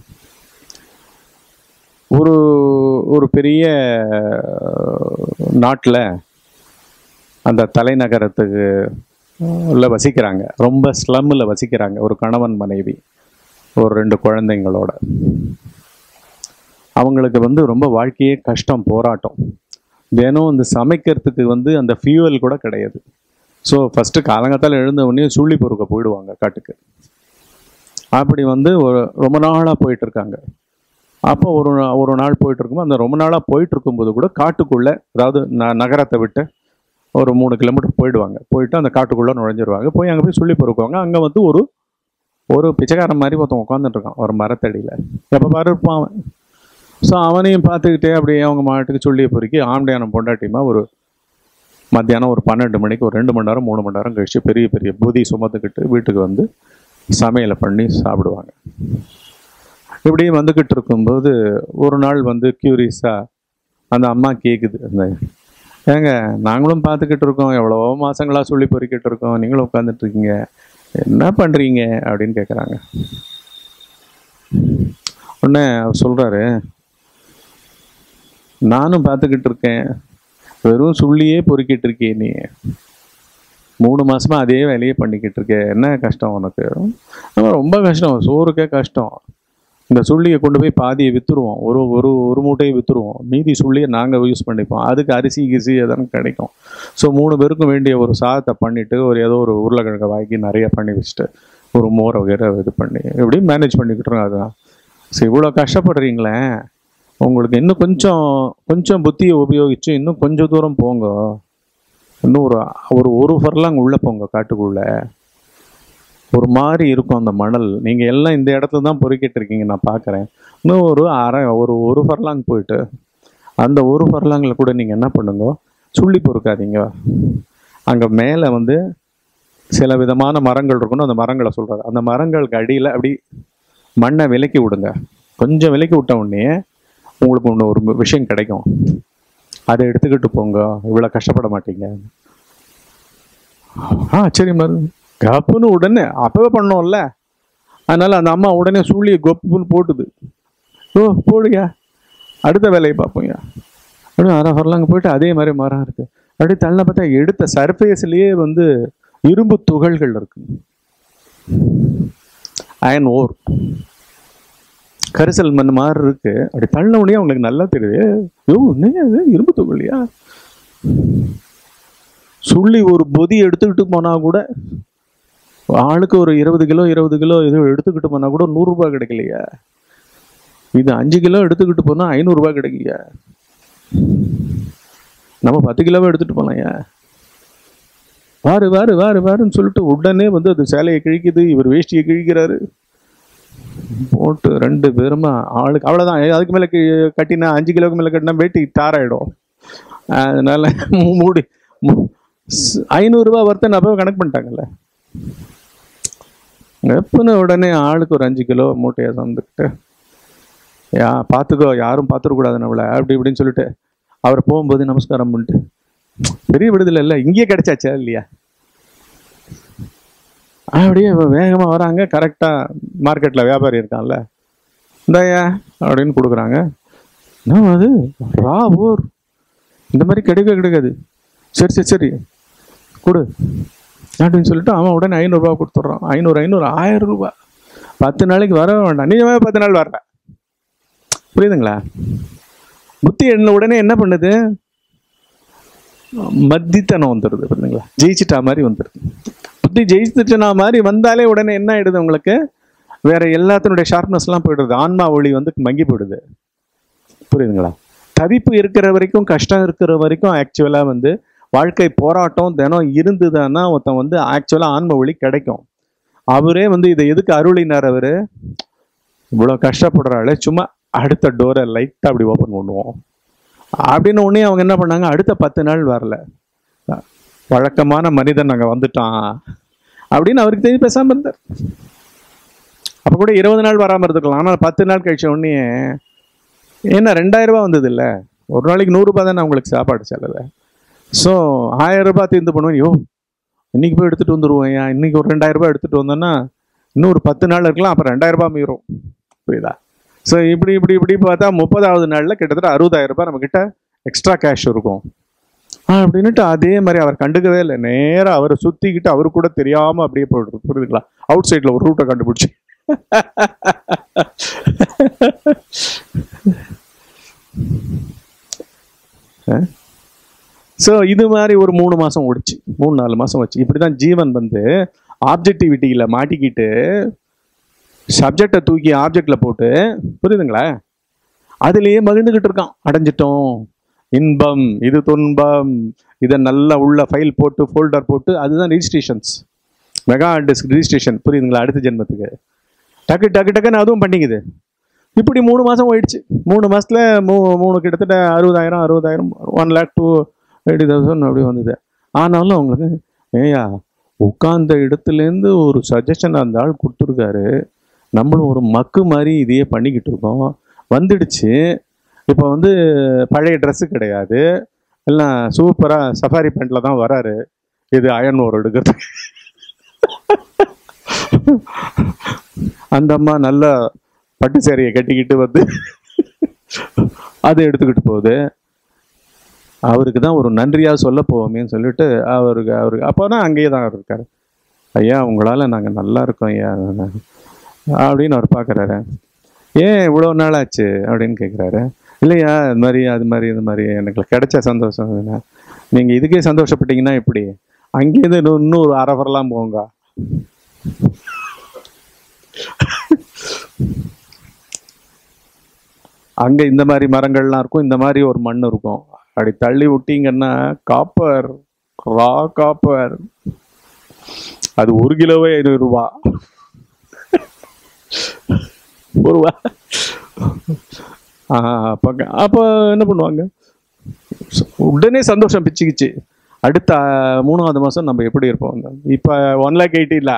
Speaker 2: ஒரு ஒரு பெரிய நாட்டில் அந்த தலைநகரத்துக்கு உள்ள வசிக்கிறாங்க ரொம்ப ஸ்லம்மில் வசிக்கிறாங்க ஒரு கணவன் மனைவி ஒரு ரெண்டு குழந்தைங்களோட அவங்களுக்கு வந்து ரொம்ப வாழ்க்கையே கஷ்டம் போராட்டம் தினம் இந்த சமைக்கிறதுக்கு வந்து அந்த ஃபியூவல் கூட கிடையாது ஸோ ஃபஸ்ட்டு காலங்காத்தால எழுந்த உடனே சுள்ளி பொறுக்க போயிடுவாங்க காட்டுக்கு அப்படி வந்து ஒரு ரொம்ப நாளாக போயிட்டு இருக்காங்க அப்போ ஒரு நா- ஒரு நாள் போயிட்டு இருக்கும்போது அந்த ரொம்ப நாளாக போயிட்டு இருக்கும்போது கூட காட்டுக்குள்ளே அதாவது ந நகரத்தை விட்டு ஒரு மூணு கிலோமீட்டர் போயிடுவாங்க போயிட்டு அந்த காட்டுக்குள்ளே நுழைஞ்சிருவாங்க போய் அங்கே போய் சுள்ளி பொறுக்குவாங்க அங்கே வந்து ஒரு ஒரு பிச்சைக்காரன் மாதிரி ஒருத்தன் உட்காந்துட்டு இருக்கான் ஒரு மரத்தடியில் எப்போ பாரு இருப்பான் அவன் ஸோ அவனையும் பார்த்துக்கிட்டே அப்படியே அவங்க மாட்டுக்கு சொல்லிய பொறுக்கி ஆம்டையானம் பொண்டாட்டியுமா ஒரு மத்தியானம் ஒரு பன்னெண்டு மணிக்கு ஒரு ரெண்டு மணி நேரம் மூணு மணி நேரம் கழிச்சு பெரிய பெரிய பூதி சுமந்துக்கிட்டு வீட்டுக்கு வந்து சமையலை பண்ணி சாப்பிடுவாங்க இப்படி வந்துக்கிட்டு இருக்கும்போது ஒரு நாள் வந்து க்யூரியஸாக அந்த அம்மா கேட்குது அந்த ஏங்க நாங்களும் பார்த்துக்கிட்டு இருக்கோம் எவ்வளவோ மாசங்களா சொல்லி பொறுக்கிட்டு இருக்கோம் நீங்களும் உட்காந்துட்டு இருக்கீங்க என்ன பண்ணுறீங்க அப்படின்னு கேட்குறாங்க உடனே அவர் சொல்கிறாரு நானும் பார்த்துக்கிட்டு இருக்கேன் வெறும் சுள்ளியே பொறுக்கிட்டு இருக்கே நீ மூணு மாசமா அதே வேலையே பண்ணிக்கிட்டு இருக்க என்ன கஷ்டம் உனக்கு ஆமா, ரொம்ப கஷ்டம் சோறுக்கே கஷ்டம் இந்த சுள்ளியை கொண்டு போய் பாதியை விற்றுருவோம் ஒரு ஒரு ஒரு மூட்டையை விற்றுருவோம் மீதி சுள்ளியை நாங்கள் யூஸ் பண்ணிப்போம் அதுக்கு அரிசி கிசி எதனா கிடைக்கும் ஸோ மூணு பேருக்கும் வேண்டிய ஒரு சாதத்தை பண்ணிட்டு ஒரு ஏதோ ஒரு உருளைக்கிழங்கை வாங்கி நிறைய பண்ணி வச்சுட்டு ஒரு மோரை வகைர இது பண்ணி இப்படி மேனேஜ் பண்ணிக்கிட்டு இருக்கோம் அதுதான் சரி இவ்வளோ கஷ்டப்படுறீங்களே உங்களுக்கு இன்னும் கொஞ்சம் கொஞ்சம் புத்தியை உபயோகிச்சு இன்னும் கொஞ்சம் தூரம் போங்க இன்னும் ஒரு ஒரு ஒரு ஃபர்லாங் உள்ளே போங்க காட்டுக்குள்ள ஒரு மாதிரி இருக்கும் அந்த மணல் நீங்கள் எல்லாம் இந்த இடத்துல தான் பொறுக்கிட்டு இருக்கீங்க நான் பார்க்குறேன் இன்னும் ஒரு அரை ஒரு ஒரு ஃபர்லாங் போயிட்டு அந்த ஒரு ஃபர்லாங்கில் கூட நீங்கள் என்ன பண்ணுங்க சுள்ளி பொறுக்காதீங்க அங்கே மேலே வந்து சில விதமான மரங்கள் இருக்கணும் அந்த மரங்களை சொல்கிறாரு அந்த மரங்களுக்கு அடியில் அப்படி மண்ணை விலக்கி விடுங்க கொஞ்சம் விலக்கி விட்ட உடனே உங்களுக்கு ஒன்று ஒரு விஷயம் கிடைக்கும் அதை எடுத்துக்கிட்டு போங்க இவ்வளோ கஷ்டப்பட மாட்டீங்க ஆ சரி மரு கப்புன்னு உடனே அப்பவே பண்ணோம்ல அதனால அந்த அம்மா உடனே சூழியை கொப்புன்னு போட்டுது ஓ போடுயா அடுத்த வேலையை பார்ப்போம்யா அப்படியே அரை வரலாங்க போயிட்டு அதே மாதிரி மரம் இருக்கு அப்படியே தள்ள பார்த்தா எடுத்த சர்ஃபேஸ்லயே வந்து இரும்பு துகள்கள் இருக்கு அயன் ஓர் கரிசல் மண் மாதிரி இருக்கு அப்படி தள்ள உடனே அவங்களுக்கு நல்லா தெரியுது யோ என்ன இது இரும்பு துகள்லையா சுள்ளி ஒரு பொதி எடுத்துக்கிட்டு போனா கூட ஆளுக்கு ஒரு இருபது கிலோ இருபது கிலோ இது எடுத்துக்கிட்டு போனா கூட நூறுரூபா கிடைக்கலையா இது அஞ்சு கிலோ எடுத்துக்கிட்டு போனா ஐநூறுரூபா கிடைக்கலையா நம்ம பத்து கிலோவை எடுத்துட்டு போலாம்யா வாரு வாரு வாரு வாருன்னு சொல்லிட்டு உடனே வந்து அது சேலையை கிழிக்குது இவர் வேஷ்டியை கிழிக்கிறாரு போட்டு ரெண்டு பேருமா ஆளுக்கு அவ்வளோதான் அதுக்கு மேலே கட்டினா அஞ்சு கிலோக்கு மேலே கட்டினா வேட்டி தாராயிடும் அதனால மூ- மூடி மூ- ஸ்- ஐநூறுரூவா வர்த்த நான் போய் கணக்கு பண்ணிட்டாங்கல்ல எப்பன்னு உடனே ஆளுக்கு ஒரு அஞ்சு கிலோ மூட்டையை தந்துக்கிட்டு யா பார்த்துக்கோ யாரும் பார்த்துடக்கூடாது நம்மளை அப்படி இப்படின்னு சொல்லிட்டு அவர் போகும்போது நமஸ்காரம் பண்ணிட்டு பெரிய விடுதலை இல்லை இங்கேயே கிடைச்சாச்சா இல்லையா அப்படியே வேகமாக வராங்க கரெக்டாக மார்க்கெட்டில் வியாபாரி இருக்கான்ல இந்தாயா அப்படின்னு கொடுக்குறாங்க என்ன அது ரா ஓர் இந்த மாதிரி கிடைக்கவே கிடைக்காது சரி சரி சரி கொடு அப்படின்னு சொல்லிட்டு அவன் உடனே ஐநூறுரூவா கொடுத்துட்றான் ஐநூறு ஐநூறு ஆயிரம் ரூபாய் பத்து நாளைக்கு வர வேண்டாம் நிஜமாவே பத்து நாள் வர்ற புரியுதுங்களா புத்தி எண்ண உடனே என்ன பண்ணுது மத்தித்தனம் வந்துடுது புரியுதுங்களா ஜெயிச்சிட்டா மாதிரி வந்துடுது புத்தி ஜெயிச்சிட்டனா மாதிரி வந்தாலே உடனே என்ன ஆயிடுது உங்களுக்கு வேற எல்லாத்தினுடைய ஷார்ப்னஸ்லாம் போயிடுது ஆன்மா ஒளி வந்து மங்கி போயிடுது புரியுதுங்களா தவிப்பு இருக்கிற வரைக்கும் கஷ்டம் இருக்கிற வரைக்கும் ஆக்சுவலாக வந்து வாழ்க்கை போராட்டம் தினம் இருந்ததுன்னா ஒருத்தன் வந்து ஆக்சுவலாக ஆன்ம ஒளி கிடைக்கும் அவரே வந்து இதை எதுக்கு அருளினார் அவர் இவ்வளோ கஷ்டப்படுறாள் சும்மா அடுத்த டோரை லைட்டாக அப்படி ஓப்பன் பண்ணுவோம் அப்படின்னு உடனே அவங்க என்ன பண்ணாங்க அடுத்த பத்து நாள் வரல வழக்கமான மனிதன் நாங்கள் வந்துட்டான் அப்படின்னு அவருக்கு தெரிஞ்சு பேசாமல் இருந்தார் அப்போ கூட இருபது நாள் வராமல் இருந்துக்கலாம் ஆனால் பத்து நாள் கழிச்ச உடனே என்ன ரெண்டாயிரம் ரூபாய் வந்தது இல்லை ஒரு நாளைக்கு நூறுரூபா தானே அவங்களுக்கு சாப்பாடு செலவு ஸோ ஆயிரம் ரூபாய் தீர்ந்து பண்ணுவேன் யோ இன்னைக்கு போய் எடுத்துகிட்டு வந்துடுவோம் ஏன் இன்னைக்கு ஒரு ரெண்டாயிரம் ரூபாய் எடுத்துகிட்டு வந்தோன்னா இன்னும் ஒரு பத்து நாள் இருக்கலாம் அப்புறம் ரெண்டாயிரம் ரூபாய் மீறும் புரியுதா ஸோ இப்படி இப்படி இப்படி பார்த்தா முப்பதாவது நாளில் கிட்டத்தட்ட அறுபதாயிரம் ரூபாய் நம்மக்கிட்ட எக்ஸ்ட்ரா கேஷ் இருக்கும் ஆ அப்படின்னுட்டு அதே மாதிரி அவர் கண்டுக்கவே இல்லை நேராக அவரை சுற்றிக்கிட்டு அவரு கூட தெரியாமல் அப்படியே போயிடுறது புரியுதுங்களா அவுட் சைடில் ஒரு ரூட்டை கண்டுபிடிச்சி ஸோ இது மாதிரி ஒரு மூணு மாதம் ஓடிச்சு மூணு நாலு மாதம் வச்சு இப்படி தான் ஜீவன் வந்து ஆப்ஜெக்டிவிட்டியில் மாட்டிக்கிட்டு சப்ஜெக்டை தூக்கி ஆப்ஜெக்டில் போட்டு புரியுதுங்களா அதுலேயே மகிழ்ந்துக்கிட்டு இருக்கான் அடைஞ்சிட்டோம் இன்பம் இது துன்பம் இதை நல்லா உள்ள ஃபைல் போட்டு ஃபோல்டர் போட்டு அதுதான் ரிஜிஸ்ட்ரேஷன்ஸ் மெகா டிஸ்க் ரிஜிஸ்ட்ரேஷன் புரியுதுங்களா அடுத்த ஜென்மத்துக்கு டக்கு டக்கு டக்குன்னு அதுவும் பண்ணிக்குது இப்படி மூணு மாதம் போயிடுச்சு மூணு மாசத்துல மூ மூணு கிட்டத்தட்ட அறுபதாயிரம் அறுபதாயிரம் one lakh two eighty thousand அப்படி வந்தது ஆனாலும் அவங்களுக்கு ஏயா உட்கார்ந்த இடத்துலேருந்து ஒரு சஜஷன் அந்த ஆள் கொடுத்துருக்காரு நம்மளும் ஒரு மக்கு மாதிரி இதையே பண்ணிக்கிட்டு இருக்கோம் வந்துடுச்சு இப்போ வந்து பழைய ட்ரெஸ்ஸு கிடையாது எல்லாம் சூப்பராக சஃபாரி பேண்ட்டில் தான் வராரு இது அயன் ஓர் எடுக்கிறதுக்கு அந்த அம்மா நல்ல பட்டு சேரையை கட்டிக்கிட்டு வந்து அதை எடுத்துக்கிட்டு போகுது அவருக்கு தான் ஒரு நன்றியாக சொல்ல போவோமேன்னு சொல்லிட்டு அவருக்கு அவருக்கு அப்போ தான் அங்கேயே தான் அவர் இருக்காரு ஐயா உங்களால் நாங்கள் நல்லா இருக்கோம் ஐயா அப்படின்னு அவர் பார்க்குறாரு ஏன் இவ்வளோ நாள் ஆச்சு அப்படின்னு கேட்குறாரு இல்லையா இது மாதிரி அது மாதிரி இது மாதிரி எனக்கு கிடைச்ச சந்தோஷம் நீங்கள் இதுக்கே சந்தோஷப்பட்டீங்கன்னா எப்படி அங்கேருந்து இன்னும் இன்னும் ஒரு அரை வரலாம் போங்க அங்கே இந்த மாதிரி மரங்கள்லாம் இருக்கும் இந்த மாதிரி ஒரு மண் இருக்கும் அப்படி தள்ளி விட்டீங்கன்னா காப்பர் ரா காப்பர் அது ஒரு கிலோவே ஐநூறு ரூபா ஒரு ரூபா அப்போ அப்போ என்ன பண்ணுவாங்க உடனே சந்தோஷம் பிச்சுக்கிச்சு அடுத்த அஹ், மூணாவது மாதம் நம்ம எப்படி இருப்போம் இப்போ ஒன் லேக் எயிட்டி இல்லை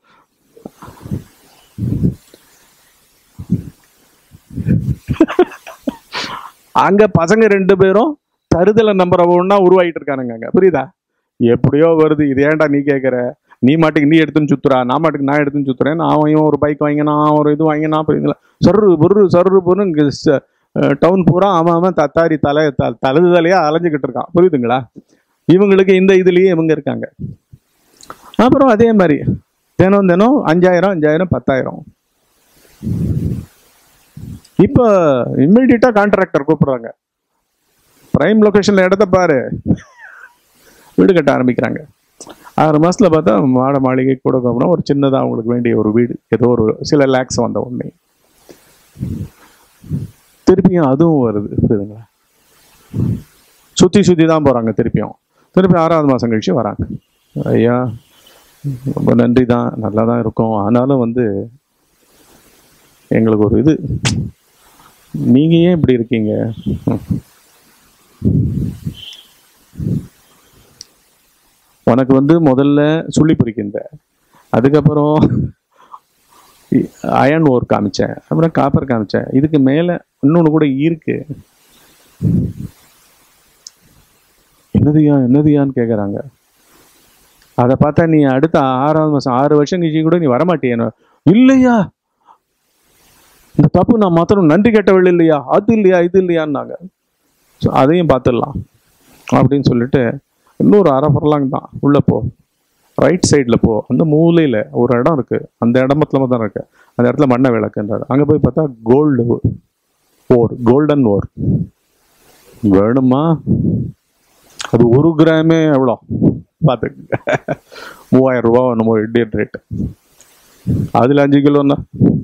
Speaker 2: அங்க பசங்க ரெண்டு பேரும் தருதலை நம்புற ஒண்ணா உருவாகிட்டு இருக்கானுங்க அங்க புரியுதா எப்படியோ வருது இது ஏன்டா நீ கேட்குற நீ மாட்டுக்கு நீ எடுத்துன்னு சுத்துறா நான் மாட்டுக்கு நான் எடுத்துன்னு சுத்துறேன் நான் அவன் ஒரு பைக் வாங்கினான் ஒரு இது வாங்கினான் புரியுதுங்களா சர்ரு பொரு சர்ரு பொருன்னு இங்கே டவுன் பூரா அவன் அவன் தத்தாரி தலை த தலது தலையா அலைஞ்சுக்கிட்டு இருக்கான் புரியுதுங்களா இவங்களுக்கு இந்த இதுலயே இவங்க இருக்காங்க அப்புறம் அதே மாதிரி தினம் தினம் அஞ்சாயிரம் அஞ்சாயிரம் பத்தாயிரம் இப்போ இம்மிடியட்டாக கான்ட்ராக்டர் கூப்பிடுறாங்க பிரைம் லொகேஷனில் இடத்த பாரு வீடு கட்ட ஆரம்பிக்கிறாங்க ஆறு மாசத்துல பார்த்தா மாட மாளிகை கூட போனால் ஒரு சின்னதாக அவங்களுக்கு வேண்டிய ஒரு வீடு ஏதோ ஒரு சில லேக்ஸ் வந்த உடனே திருப்பியும் அதுவும் வருது புரியுதுங்களா சுற்றி சுற்றி தான் போகிறாங்க திருப்பியும் திருப்பி ஆறாவது மாதம் கழிச்சு வராங்க ஐயா ரொம்ப நன்றி தான் நல்லா தான் இருக்கும் ஆனாலும் வந்து எங்களுக்கு ஒரு இது நீங்க ஏன் இப்படி இருக்கீங்க உனக்கு வந்து முதல்ல சுள்ளி பொறிக்கின்ற அதுக்கப்புறம் அயன் ஓர் காமிச்சேன் அப்புறம் காப்பர் காமிச்சேன் இதுக்கு மேல இன்னொன்று கூட இருக்கு என்னதுயா என்னதுயான்னு கேட்குறாங்க அதை பார்த்தா நீ அடுத்த ஆறாவது மாதம் ஆறு வருஷம் கழிச்சு கூட நீ வரமாட்டியேன்னு இல்லையா இந்த தப்பு நான் மாத்திரம் நன்றி கெட்டவள் இல்லையா அது இல்லையா இது இல்லையான்னாங்க ஸோ அதையும் பார்த்துடலாம் அப்படின்னு சொல்லிட்டு இன்னொரு அரை ஃபர்லாங் தான் உள்ளே போ ரைட் சைடில் போ அந்த மூலையில் ஒரு இடம் இருக்கு அந்த இடமத்துல தான் இருக்கு அந்த இடத்துல மண்ணை விளக்குன்றாரு அங்கே போய் பார்த்தா கோல்டு ஓர் கோல்டன் ஓர் வேணுமா அது ஒரு கிராமே எவ்வளோ பார்த்துக்குங்க மூவாயிரம் ரூபா நம்ம இந்தியன் ரேட்டு அதில் அஞ்சு கிலோன்னா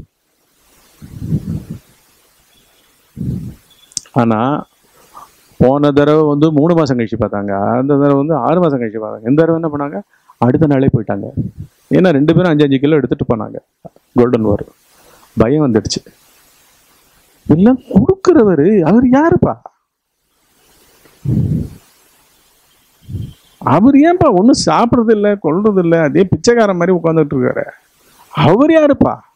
Speaker 2: ஆனா போன தடவை வந்து மூணு மாசம் கழிச்சு பார்த்தாங்க அந்த தடவை வந்து ஆறு மாசம் கழிச்சு பார்த்தாங்க இந்த தடவை என்ன பண்ணாங்க அடுத்த நாளே போயிட்டாங்க ஏன்னா ரெண்டு பேரும் அஞ்சு அஞ்சு கிலோ எடுத்துட்டு போனாங்க கோல்டன் ஓர் பயம் வந்துடுச்சு எல்லாம் கொடுக்கிறவரு அவர் யாருப்பா அவர் ஏன்பா ஒன்றும் சாப்பிட்றது இல்லை கொள்றது இல்லை அதே பிச்சைக்காரன் மாதிரி உட்காந்துட்டு இருக்காரு அவர் யாருப்பா